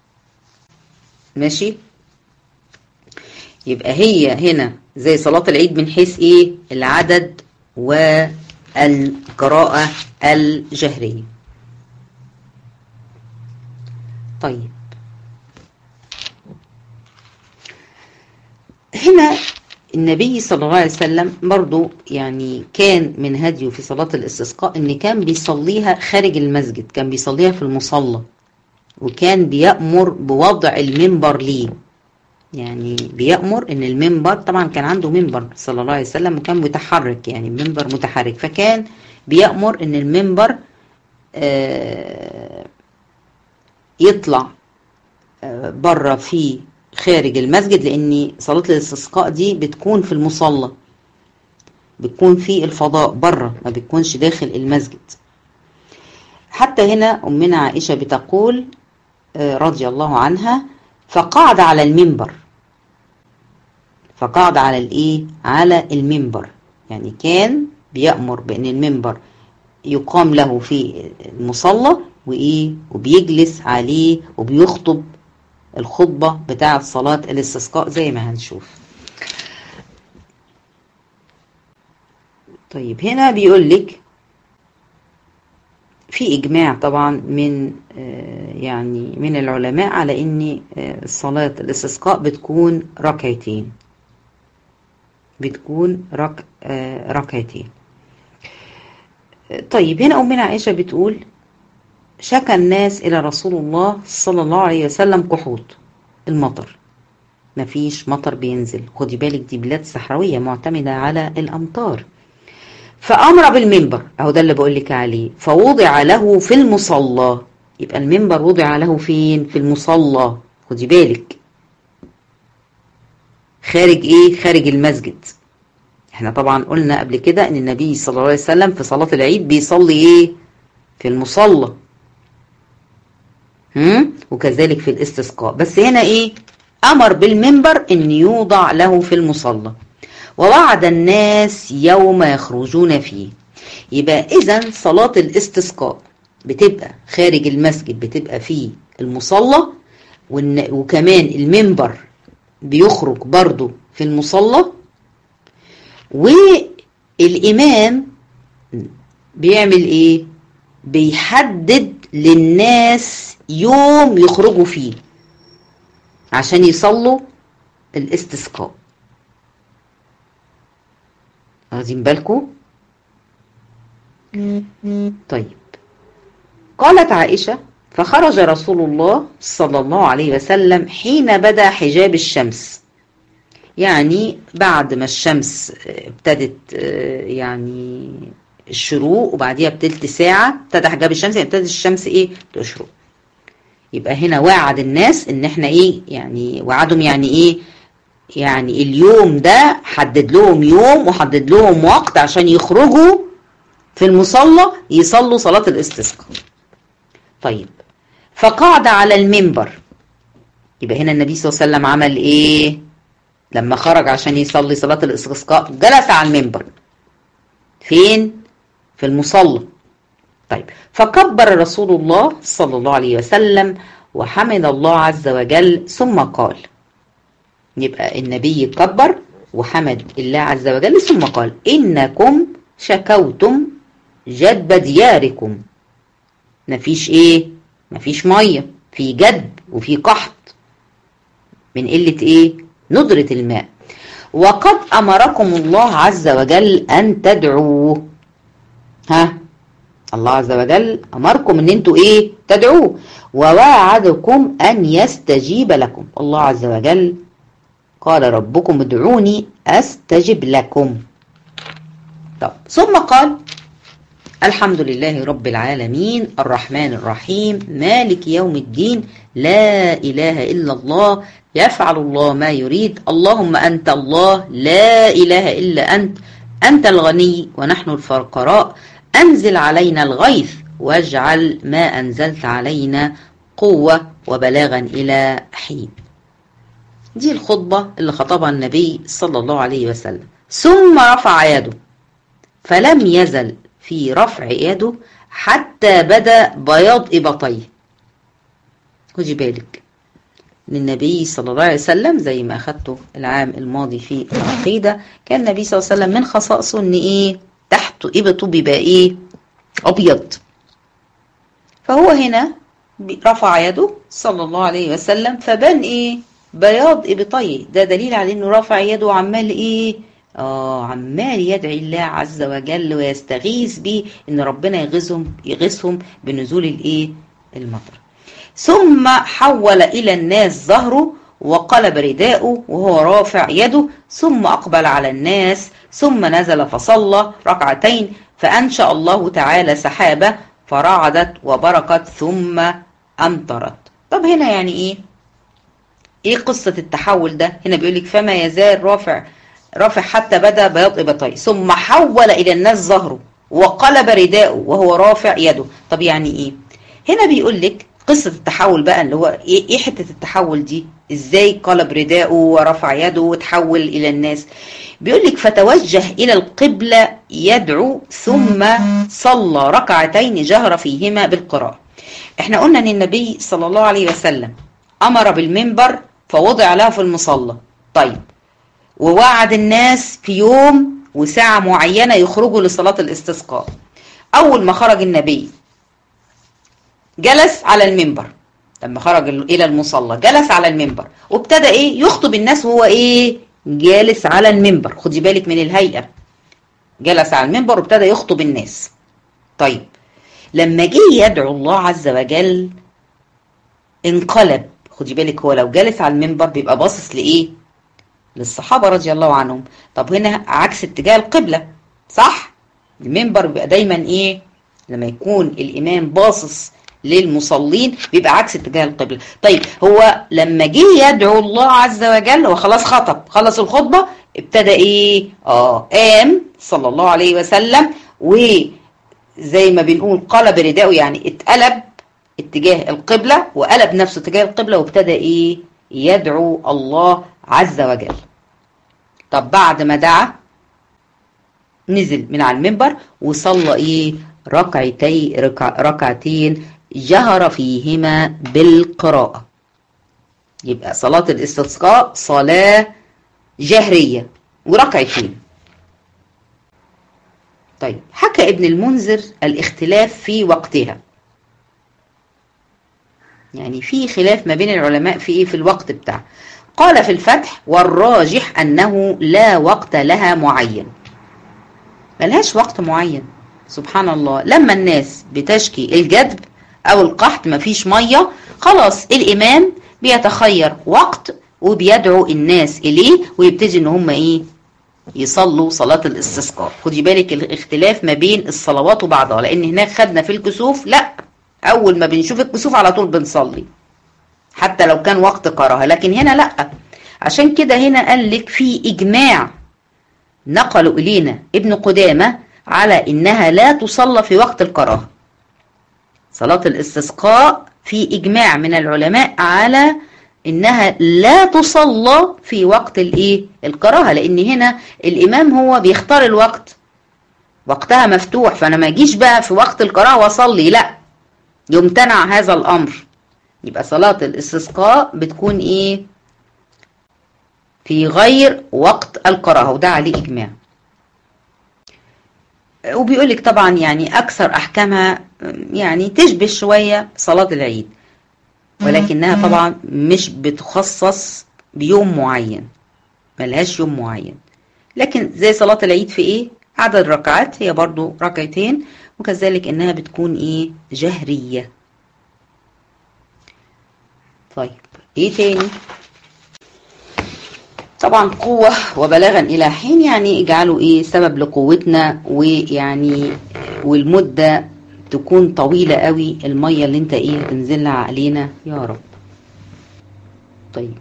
ماشي يبقى هي هنا زي صلاة العيد من حيث ايه العدد والقراءة الجهرية طيب هنا النبي صلى الله عليه وسلم برضو يعني كان من هديه في صلاة الاستسقاء ان كان بيصليها خارج المسجد كان بيصليها في المصلى وكان بيأمر بوضع المنبر ليه يعني بيأمر ان المنبر طبعا كان عنده منبر صلى الله عليه وسلم وكان متحرك يعني منبر متحرك فكان بيأمر ان المنبر يطلع بره في خارج المسجد لان صلاة الاستسقاء دي بتكون في المصلى بتكون في الفضاء بره ما بتكونش داخل المسجد حتى هنا أمنا عائشة بتقول رضي الله عنها فقعد على المنبر فقعد على الايه على المنبر يعني كان بيأمر بأن المنبر يقام له في المصلى وايه وبيجلس عليه وبيخطب الخطبة بتاعة صلاة الاستسقاء زي ما هنشوف طيب هنا بيقول لك في إجماع طبعا من يعني من العلماء على إن صلاة الاستسقاء بتكون ركعتين بتكون رك ركعتين طيب هنا أمنا عائشة بتقول شكى الناس إلى رسول الله صلى الله عليه وسلم قحوط المطر مفيش مطر بينزل خدي بالك دي بلاد صحراوية معتمدة على الأمطار فأمر بالمنبر أهو ده اللي بقول لك عليه فوضع له في المصلى يبقى المنبر وضع له فين في المصلى خدي بالك خارج ايه خارج المسجد احنا طبعا قلنا قبل كده ان النبي صلى الله عليه وسلم في صلاة العيد بيصلي ايه في المصلى هم؟ وكذلك في الاستسقاء بس هنا ايه امر بالمنبر ان يوضع له في المصلى ووعد الناس يوم يخرجون فيه يبقى اذا صلاة الاستسقاء بتبقى خارج المسجد بتبقى في المصلى وكمان المنبر بيخرج برضو في المصلى والإمام بيعمل ايه بيحدد للناس يوم يخرجوا فيه عشان يصلوا الاستسقاء واخدين بالكم طيب قالت عائشة فخرج رسول الله صلى الله عليه وسلم حين بدا حجاب الشمس يعني بعد ما الشمس ابتدت يعني الشروق وبعديها بتلت ساعة ابتدى حجاب الشمس يعني ابتدت الشمس ايه تشرق يبقى هنا وعد الناس ان احنا ايه يعني وعدهم يعني ايه يعني اليوم ده حدد لهم يوم وحدد لهم وقت عشان يخرجوا في المصلى يصلوا صلاة الاستسقاء طيب فقعد على المنبر يبقى هنا النبي صلى الله عليه وسلم عمل ايه لما خرج عشان يصلي صلاة الاستسقاء جلس على المنبر فين في المصلى طيب فكبر رسول الله صلى الله عليه وسلم وحمد الله عز وجل ثم قال يبقى النبي كبر وحمد الله عز وجل ثم قال إنكم شكوتم جدب دياركم مفيش ايه مفيش مية في جدب وفي قحط من قلة ايه ندرة الماء وقد أمركم الله عز وجل أن تدعوه ها الله عز وجل أمركم أن أنتوا إيه تدعوه ووعدكم أن يستجيب لكم الله عز وجل قال ربكم ادعوني أستجب لكم طب ثم قال الحمد لله رب العالمين الرحمن الرحيم مالك يوم الدين لا إله إلا الله يفعل الله ما يريد اللهم أنت الله لا إله إلا أنت أنت الغني ونحن الفقراء أنزل علينا الغيث واجعل ما أنزلت علينا قوة وبلاغا إلى حين دي الخطبة اللي خطبها النبي صلى الله عليه وسلم ثم رفع يده فلم يزل في رفع يده حتى بدا بياض إبطيه خدي بالك للنبي صلى الله عليه وسلم زي ما أخدته العام الماضي في العقيدة كان النبي صلى الله عليه وسلم من خصائصه إن إيه تحت إبطه بيبقى إيه أبيض فهو هنا رفع يده صلى الله عليه وسلم فبان إيه بياض إبطيه ده دليل على إنه رفع يده وعمال إيه آه عمال يدعي الله عز وجل ويستغيث بيه إن ربنا يغيثهم يغيثهم بنزول الإيه المطر ثم حول إلى الناس ظهره وقلب رداءه وهو رافع يده ثم أقبل على الناس ثم نزل فصلى ركعتين فأنشأ الله تعالى سحابة فرعدت وبركت ثم أمطرت طب هنا يعني إيه إيه قصة التحول ده هنا بيقول لك فما يزال رافع رافع حتى بدا بياض إبطيه ثم حول إلى الناس ظهره وقلب رداءه وهو رافع يده طب يعني إيه هنا بيقول لك قصة التحول بقى اللي هو ايه, إيه حتة التحول دي ازاي قلب رداءه ورفع يده وتحول الى الناس بيقول لك فتوجه الى القبلة يدعو ثم صلى ركعتين جهر فيهما بالقراءة احنا قلنا ان النبي صلى الله عليه وسلم امر بالمنبر فوضع له في المصلى طيب ووعد الناس في يوم وساعة معينة يخرجوا لصلاة الاستسقاء اول ما خرج النبي جلس على المنبر لما خرج الى المصلى جلس على المنبر وابتدى ايه يخطب الناس وهو ايه جالس على المنبر خدي بالك من الهيئه جلس على المنبر وابتدى يخطب الناس طيب لما جه يدعو الله عز وجل انقلب خدي بالك هو لو جالس على المنبر بيبقى باصص لايه للصحابه رضي الله عنهم طب هنا عكس اتجاه القبله صح المنبر بيبقى دايما ايه لما يكون الامام باصص للمصلين بيبقى عكس اتجاه القبلة طيب هو لما جه يدعو الله عز وجل هو خلاص خطب خلص الخطبة ابتدى ايه اه قام صلى الله عليه وسلم وزي ما بنقول قلب رداءه يعني اتقلب اتجاه القبلة وقلب نفسه اتجاه القبلة وابتدى ايه يدعو الله عز وجل طب بعد ما دعا نزل من على المنبر وصلى ايه ركعتي ركع ركعتين جهر فيهما بالقراءة يبقى صلاة الاستسقاء صلاة جهرية وركعتين طيب حكى ابن المنذر الاختلاف في وقتها يعني في خلاف ما بين العلماء في ايه في الوقت بتاعه قال في الفتح والراجح انه لا وقت لها معين ملهاش وقت معين سبحان الله لما الناس بتشكي الجدب او القحط مفيش ميه خلاص الامام بيتخير وقت وبيدعو الناس اليه ويبتدي ان هم ايه يصلوا صلاة الاستسقاء خدي بالك الاختلاف ما بين الصلوات وبعضها لان هناك خدنا في الكسوف لا اول ما بنشوف الكسوف على طول بنصلي حتى لو كان وقت كراهه لكن هنا لا عشان كده هنا قال لك في اجماع نقلوا الينا ابن قدامه على انها لا تصلى في وقت الكراهه صلاة الاستسقاء في إجماع من العلماء على انها لا تصلى في وقت الايه الكراهه لان هنا الامام هو بيختار الوقت وقتها مفتوح فانا ما اجيش بقى في وقت الكراهه واصلي لا يمتنع هذا الامر يبقى صلاه الاستسقاء بتكون ايه في غير وقت الكراهه وده عليه اجماع وبيقول لك طبعا يعني اكثر احكامها يعني تشبه شويه صلاه العيد ولكنها طبعا مش بتخصص بيوم معين ملهاش يوم معين لكن زي صلاة العيد في ايه عدد ركعات هي برضو ركعتين وكذلك انها بتكون ايه جهرية طيب ايه تاني طبعا قوة وبلاغا إلى حين يعني اجعلوا إيه سبب لقوتنا ويعني والمدة تكون طويلة قوي المية اللي انت ايه تنزلها علينا يا رب طيب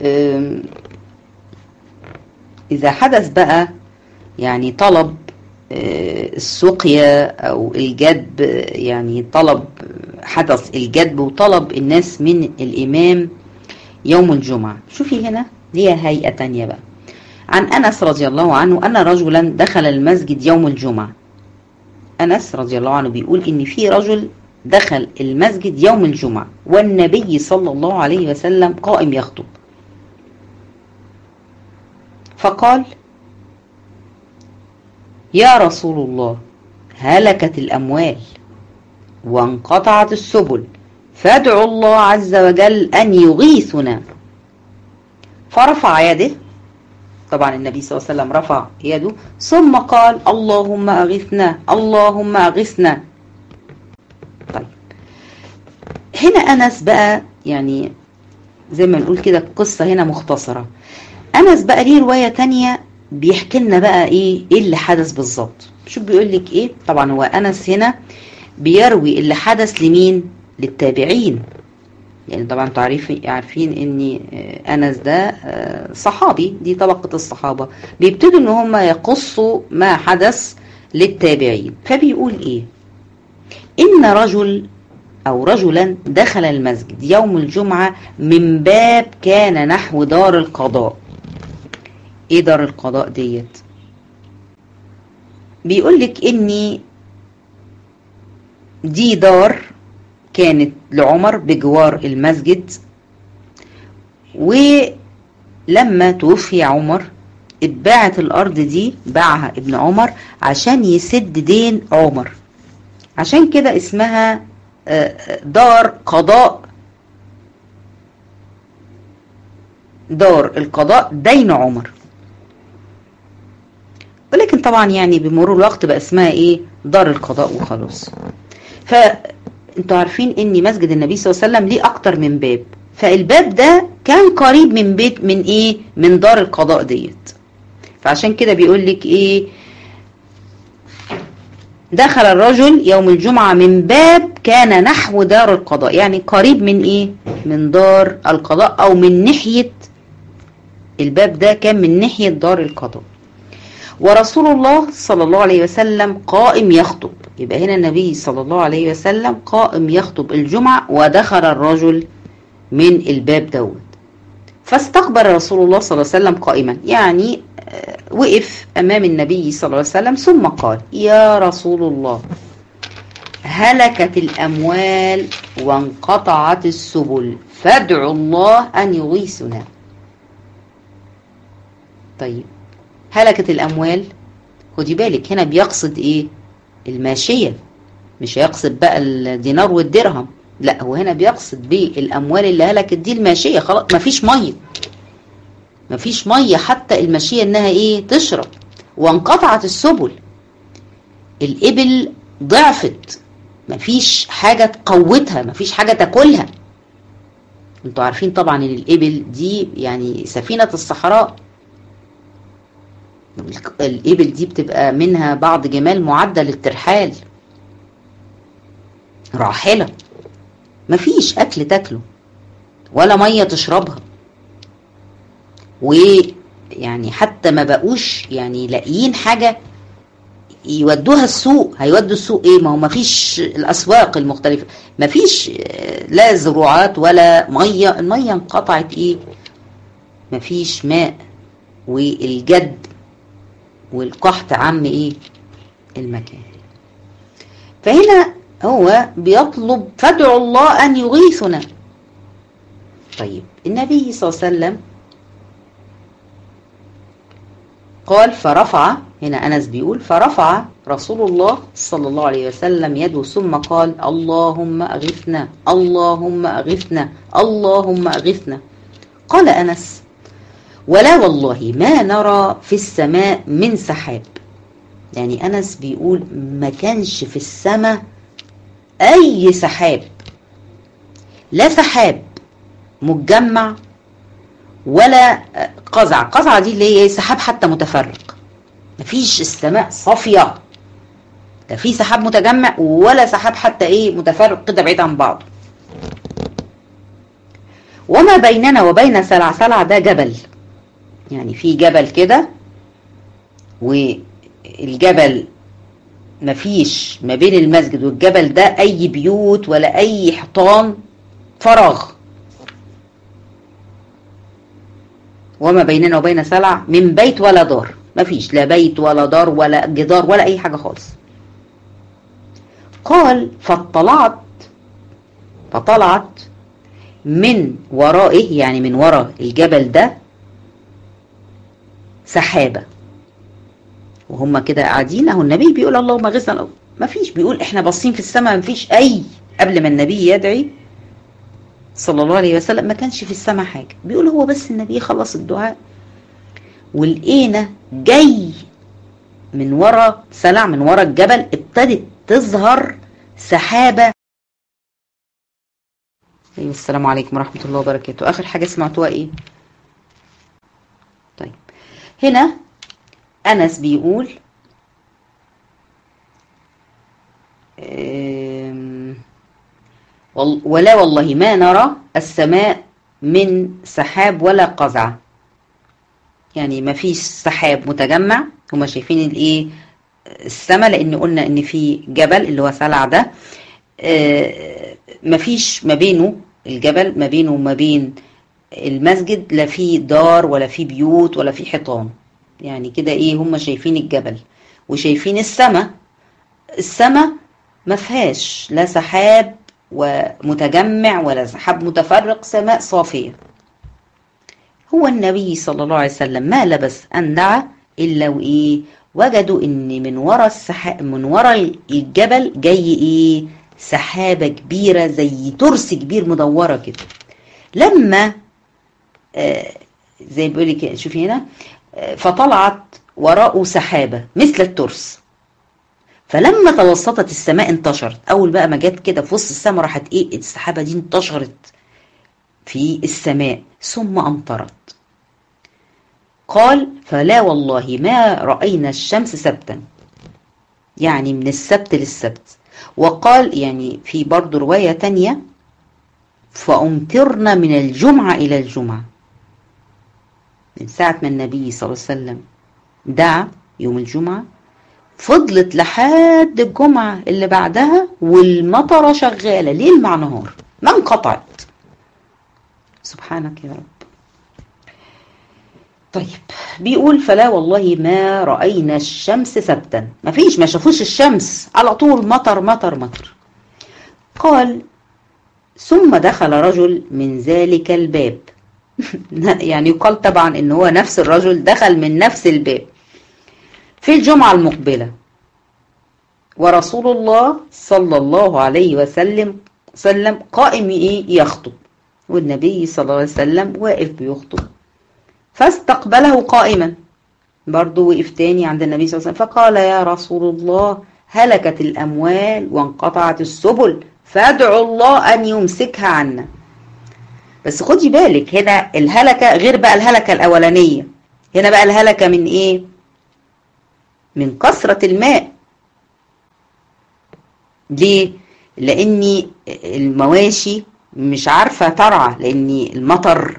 إذا حدث بقى يعني طلب السقيا أو الجدب يعني طلب حدث الجدب وطلب الناس من الإمام يوم الجمعة شوفي هنا ليها هيئة تانية بقى عن أنس رضي الله عنه أن رجلا دخل المسجد يوم الجمعة أنس رضي الله عنه بيقول إن في رجل دخل المسجد يوم الجمعة والنبي صلى الله عليه وسلم قائم يخطب فقال يا رسول الله هلكت الأموال وانقطعت السبل فادعوا الله عز وجل أن يغيثنا فرفع يده طبعا النبي صلى الله عليه وسلم رفع يده ثم قال اللهم أغثنا اللهم أغثنا طيب هنا أنس بقى يعني زي ما نقول كده القصة هنا مختصرة أنس بقى ليه رواية تانية بيحكي لنا بقى إيه إيه اللي حدث بالظبط شوف بيقول لك إيه طبعا هو أنس هنا بيروي اللي حدث لمين للتابعين يعني طبعا تعرفين عارفين ان انس ده صحابي دي طبقة الصحابة بيبتدوا ان هم يقصوا ما حدث للتابعين فبيقول ايه ان رجل او رجلا دخل المسجد يوم الجمعة من باب كان نحو دار القضاء ايه دار القضاء ديت بيقول لك اني دي دار كانت لعمر بجوار المسجد ولما توفي عمر اتباعت الأرض دي باعها ابن عمر عشان يسد دين عمر عشان كده اسمها دار قضاء دار القضاء دين عمر ولكن طبعا يعني بمرور الوقت بقى اسمها ايه دار القضاء وخلاص ف انتوا عارفين ان مسجد النبي صلى الله عليه وسلم ليه اكتر من باب فالباب ده كان قريب من بيت من ايه من دار القضاء ديت فعشان كده بيقول لك ايه دخل الرجل يوم الجمعة من باب كان نحو دار القضاء يعني قريب من ايه من دار القضاء او من ناحية الباب ده كان من ناحية دار القضاء ورسول الله صلى الله عليه وسلم قائم يخطب يبقى هنا النبي صلى الله عليه وسلم قائم يخطب الجمعة ودخل الرجل من الباب دوت فاستقبل رسول الله صلى الله عليه وسلم قائما يعني وقف أمام النبي صلى الله عليه وسلم ثم قال يا رسول الله هلكت الأموال وانقطعت السبل فادعوا الله أن يغيثنا طيب هلكت الأموال خدي بالك هنا بيقصد إيه الماشية مش هيقصد بقى الدينار والدرهم لا هو هنا بيقصد بالأموال اللي هلكت دي الماشية خلاص مفيش مية مفيش مية حتى الماشية انها ايه تشرب وانقطعت السبل الإبل ضعفت مفيش حاجة تقوتها مفيش حاجة تاكلها انتوا عارفين طبعا ان الإبل دي يعني سفينة الصحراء الإبل دي بتبقى منها بعض جمال معدة للترحال راحلة مفيش أكل تاكله ولا مية تشربها ويعني حتى ما بقوش يعني لاقيين حاجة يودوها السوق هيودوا السوق ايه ما هو ما فيش الاسواق المختلفه ما فيش لا زراعات ولا ميه الميه انقطعت ايه ما فيش ماء والجد والقحط عم ايه المكان فهنا هو بيطلب فادعوا الله ان يغيثنا طيب النبي صلى الله عليه وسلم قال فرفع هنا أنس بيقول فرفع رسول الله صلى الله عليه وسلم يده ثم قال اللهم أغثنا اللهم أغثنا اللهم أغثنا قال أنس ولا والله ما نرى في السماء من سحاب يعني أنس بيقول ما كانش في السماء أي سحاب لا سحاب متجمع ولا قزع قزعة دي اللي هي سحاب حتى متفرق مفيش السماء صافية لا في سحاب متجمع ولا سحاب حتى ايه متفرق كده بعيد عن بعض وما بيننا وبين سلع سلع ده جبل يعني في جبل كده والجبل مفيش ما بين المسجد والجبل ده اي بيوت ولا اي حيطان فراغ وما بيننا وبين سلع من بيت ولا دار مفيش لا بيت ولا دار ولا جدار ولا اي حاجة خالص قال فاطلعت فطلعت من ورائه يعني من وراء الجبل ده سحابة وهم كده قاعدين اهو النبي بيقول اللهم غثنا ما فيش بيقول احنا باصين في السماء ما فيش اي قبل ما النبي يدعي صلى الله عليه وسلم ما كانش في السماء حاجة بيقول هو بس النبي خلص الدعاء ولقينا جاي من ورا سلع من ورا الجبل ابتدت تظهر سحابة أيوة السلام عليكم ورحمة الله وبركاته آخر حاجة سمعتوها إيه طيب هنا أنس بيقول ولا والله ما نرى السماء من سحاب ولا قزع يعني ما فيش سحاب متجمع هما شايفين الايه السماء لان قلنا ان في جبل اللي هو سلع ده ما فيش ما بينه الجبل ما بينه وما بين المسجد لا في دار ولا في بيوت ولا في حيطان يعني كده ايه هما شايفين الجبل وشايفين السماء السماء ما فيهاش لا سحاب ومتجمع ولا سحاب متفرق سماء صافية هو النبي صلى الله عليه وسلم ما لبس أن دعا إلا وإيه وجدوا إن من ورا السحاب من ورا الجبل جاي إيه سحابة كبيرة زي ترس كبير مدورة كده لما آه زي بيقول لك شوفي هنا آه فطلعت وراءه سحابة مثل الترس فلما توسطت السماء انتشرت اول بقى ما جت كده في وسط السماء راحت ايه السحابه دي انتشرت في السماء ثم امطرت قال فلا والله ما راينا الشمس سبتا يعني من السبت للسبت وقال يعني في برضه روايه تانية فامطرنا من الجمعه الى الجمعه من ساعه ما النبي صلى الله عليه وسلم دعا يوم الجمعه فضلت لحد الجمعة اللي بعدها والمطرة شغالة ليل مع نهار ما انقطعت سبحانك يا رب طيب بيقول فلا والله ما رأينا الشمس سبتا ما فيش ما شافوش الشمس على طول مطر مطر مطر قال ثم دخل رجل من ذلك الباب يعني يقال طبعا ان هو نفس الرجل دخل من نفس الباب في الجمعة المقبلة ورسول الله صلى الله عليه وسلم سلم قائم ايه يخطب والنبي صلى الله عليه وسلم واقف بيخطب فاستقبله قائما برضه وقف تاني عند النبي صلى الله عليه وسلم فقال يا رسول الله هلكت الأموال وانقطعت السبل فادعوا الله أن يمسكها عنا بس خدي بالك هنا الهلكة غير بقى الهلكة الأولانية هنا بقى الهلكة من إيه من كثرة الماء ليه لأني المواشي مش عارفة ترعى لأن المطر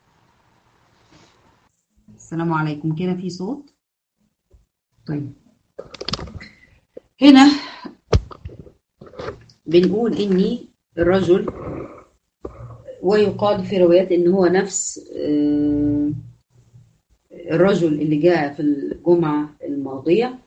السلام عليكم كده في صوت طيب هنا بنقول إني الرجل ويقال في روايات إن هو نفس الرجل اللي جاء في الجمعة الماضية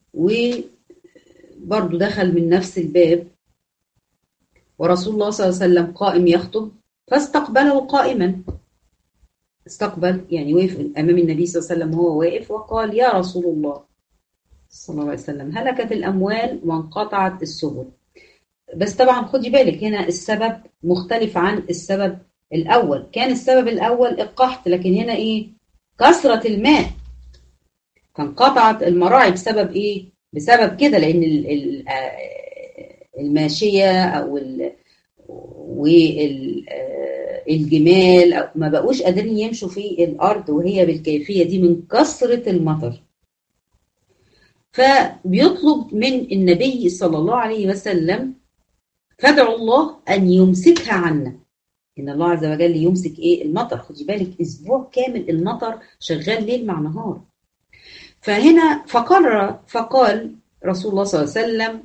وبرضه دخل من نفس الباب ورسول الله صلى الله عليه وسلم قائم يخطب فاستقبله قائما استقبل يعني وقف امام النبي صلى الله عليه وسلم وهو واقف وقال يا رسول الله صلى الله عليه وسلم هلكت الاموال وانقطعت السبل بس طبعا خدي بالك هنا السبب مختلف عن السبب الاول كان السبب الاول القحط لكن هنا ايه كثره الماء فانقطعت المراعي بسبب ايه بسبب كده لان الماشيه او والجمال ما بقوش قادرين يمشوا في الارض وهي بالكيفيه دي من كثره المطر فبيطلب من النبي صلى الله عليه وسلم فادعوا الله ان يمسكها عنا ان الله عز وجل يمسك ايه المطر خدي بالك اسبوع كامل المطر شغال ليل مع نهار فهنا فقرر فقال رسول الله صلى الله عليه وسلم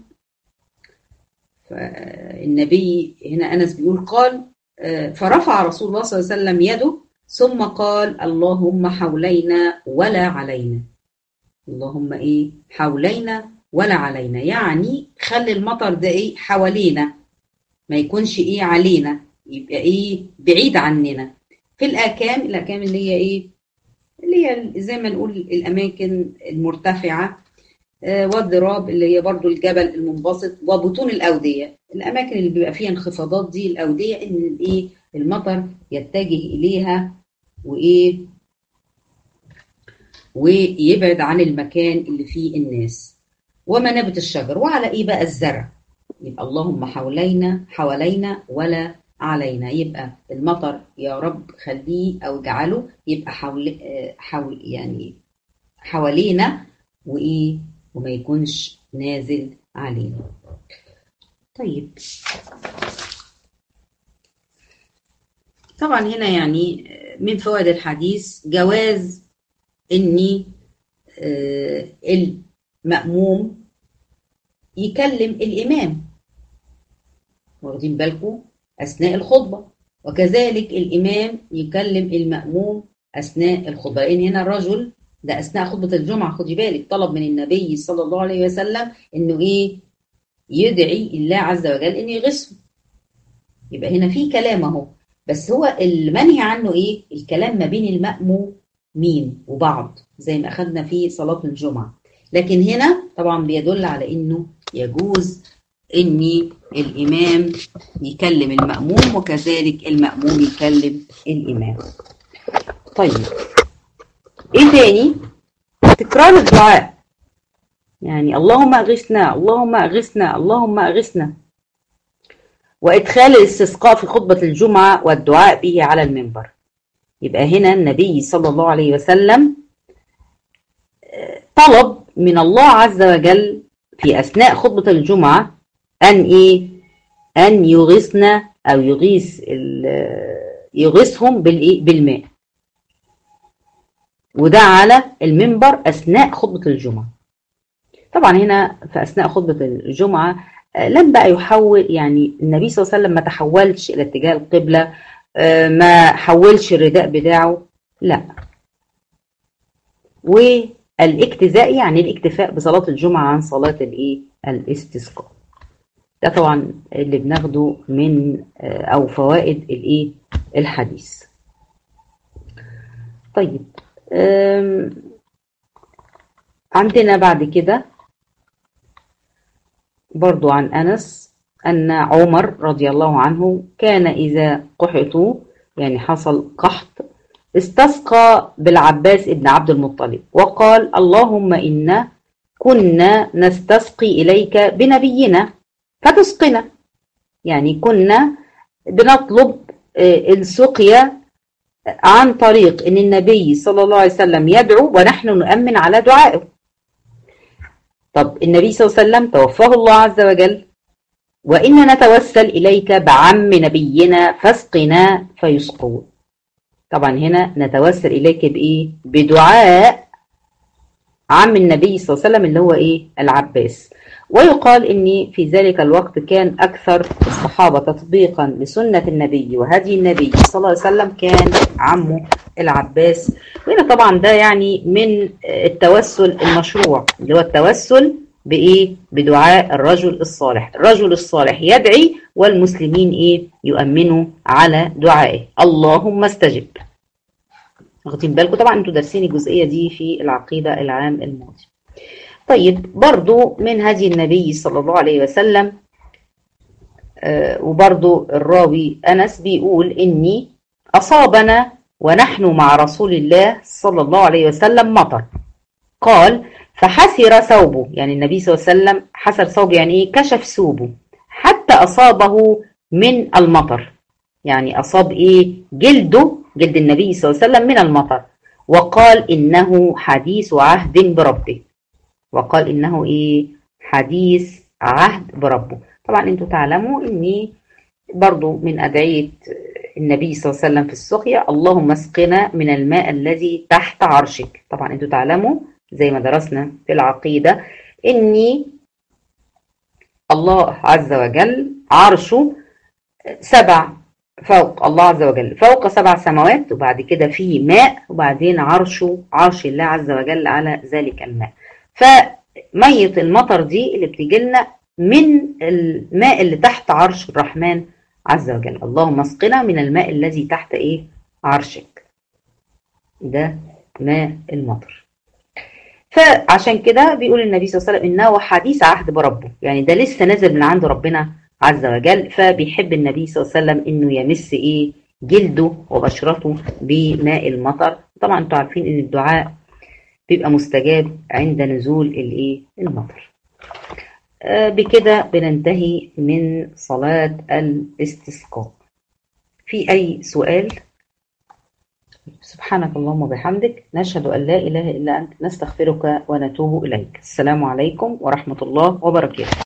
النبي هنا انس بيقول قال فرفع رسول الله صلى الله عليه وسلم يده ثم قال اللهم حولينا ولا علينا اللهم ايه حولينا ولا علينا يعني خلي المطر ده ايه حوالينا ما يكونش ايه علينا يبقى ايه بعيد عننا في الاكام الاكام اللي هي ايه اللي هي زي ما نقول الاماكن المرتفعه والضراب اللي هي برضو الجبل المنبسط وبطون الأودية الأماكن اللي بيبقى فيها انخفاضات دي الأودية إن الإيه المطر يتجه إليها وإيه ويبعد عن المكان اللي فيه الناس ومنابت الشجر وعلى إيه بقى الزرع يبقى اللهم حوالينا حوالينا ولا علينا يبقى المطر يا رب خليه أو اجعله يبقى حول حول يعني حوالينا وإيه وما يكونش نازل علينا طيب طبعا هنا يعني من فوائد الحديث جواز اني المأموم يكلم الإمام واخدين بالكم أثناء الخطبة وكذلك الإمام يكلم المأموم أثناء الخطبة لأن هنا الرجل ده اثناء خطبه الجمعه خدي بالك طلب من النبي صلى الله عليه وسلم انه ايه يدعي الله عز وجل ان يغسه يبقى هنا في كلام اهو بس هو المنهي عنه ايه الكلام ما بين المأمومين وبعض زي ما اخذنا في صلاه الجمعه لكن هنا طبعا بيدل على انه يجوز ان الامام يكلم المأموم وكذلك المأموم يكلم الامام طيب ايه تاني تكرار الدعاء يعني اللهم اغثنا اللهم اغثنا اللهم اغثنا وادخال الاستسقاء في خطبه الجمعه والدعاء به على المنبر يبقى هنا النبي صلى الله عليه وسلم طلب من الله عز وجل في اثناء خطبه الجمعه ان ايه ان يغيثنا او يغيث يغيثهم بالايه بالماء وده على المنبر أثناء خطبة الجمعة طبعا هنا في أثناء خطبة الجمعة لم بقى يحول يعني النبي صلى الله عليه وسلم ما تحولش إلى اتجاه القبلة ما حولش الرداء بتاعه لا والاكتزاء يعني الاكتفاء بصلاة الجمعة عن صلاة الايه الاستسقاء ده طبعا اللي بناخده من او فوائد الايه الحديث طيب عندنا بعد كده برضو عن أنس أن عمر رضي الله عنه كان إذا قحطوا يعني حصل قحط استسقى بالعباس ابن عبد المطلب وقال اللهم إنا كنا نستسقي إليك بنبينا فتسقنا يعني كنا بنطلب السقيا عن طريق ان النبي صلى الله عليه وسلم يدعو ونحن نؤمن على دعائه طب النبي صلى الله عليه وسلم توفاه الله عز وجل وإنا نتوسل إليك بعم نبينا فاسقنا فيسقون طبعا هنا نتوسل إليك بإيه بدعاء عم النبي صلى الله عليه وسلم اللي هو إيه العباس ويقال ان في ذلك الوقت كان اكثر الصحابه تطبيقا لسنه النبي وهدي النبي صلى الله عليه وسلم كان عمه العباس وهنا طبعا ده يعني من التوسل المشروع اللي هو التوسل بايه بدعاء الرجل الصالح الرجل الصالح يدعي والمسلمين ايه يؤمنوا على دعائه اللهم استجب واخدين بالكم طبعا انتوا دارسين الجزئيه دي في العقيده العام الماضي طيب برضو من هدي النبي صلى الله عليه وسلم آه وبرضو الراوي أنس بيقول إني أصابنا ونحن مع رسول الله صلى الله عليه وسلم مطر قال فحسر ثوبه يعني النبي صلى الله عليه وسلم حسر ثوبه يعني إيه كشف ثوبه حتى أصابه من المطر يعني أصاب إيه جلده جلد النبي صلى الله عليه وسلم من المطر وقال إنه حديث عهد بربه وقال إنه إيه حديث عهد بربه طبعا أنتوا تعلموا أني برضو من أدعية النبي صلى الله عليه وسلم في السقيا اللهم اسقنا من الماء الذي تحت عرشك طبعا أنتوا تعلموا زي ما درسنا في العقيدة أني الله عز وجل عرشه سبع فوق الله عز وجل فوق سبع سماوات وبعد كده في ماء وبعدين عرشه عرش الله عز وجل على ذلك الماء فمية المطر دي اللي بتيجي لنا من الماء اللي تحت عرش الرحمن عز وجل اللهم اسقنا من الماء الذي تحت ايه عرشك ده ماء المطر فعشان كده بيقول النبي صلى الله عليه وسلم انه حديث عهد بربه يعني ده لسه نازل من عند ربنا عز وجل فبيحب النبي صلى الله عليه وسلم انه يمس ايه جلده وبشرته بماء المطر طبعا انتوا عارفين ان الدعاء بيبقى مستجاب عند نزول الايه المطر آه بكده بننتهي من صلاة الاستسقاء في اي سؤال سبحانك اللهم وبحمدك نشهد ان لا اله الا انت نستغفرك ونتوب اليك السلام عليكم ورحمة الله وبركاته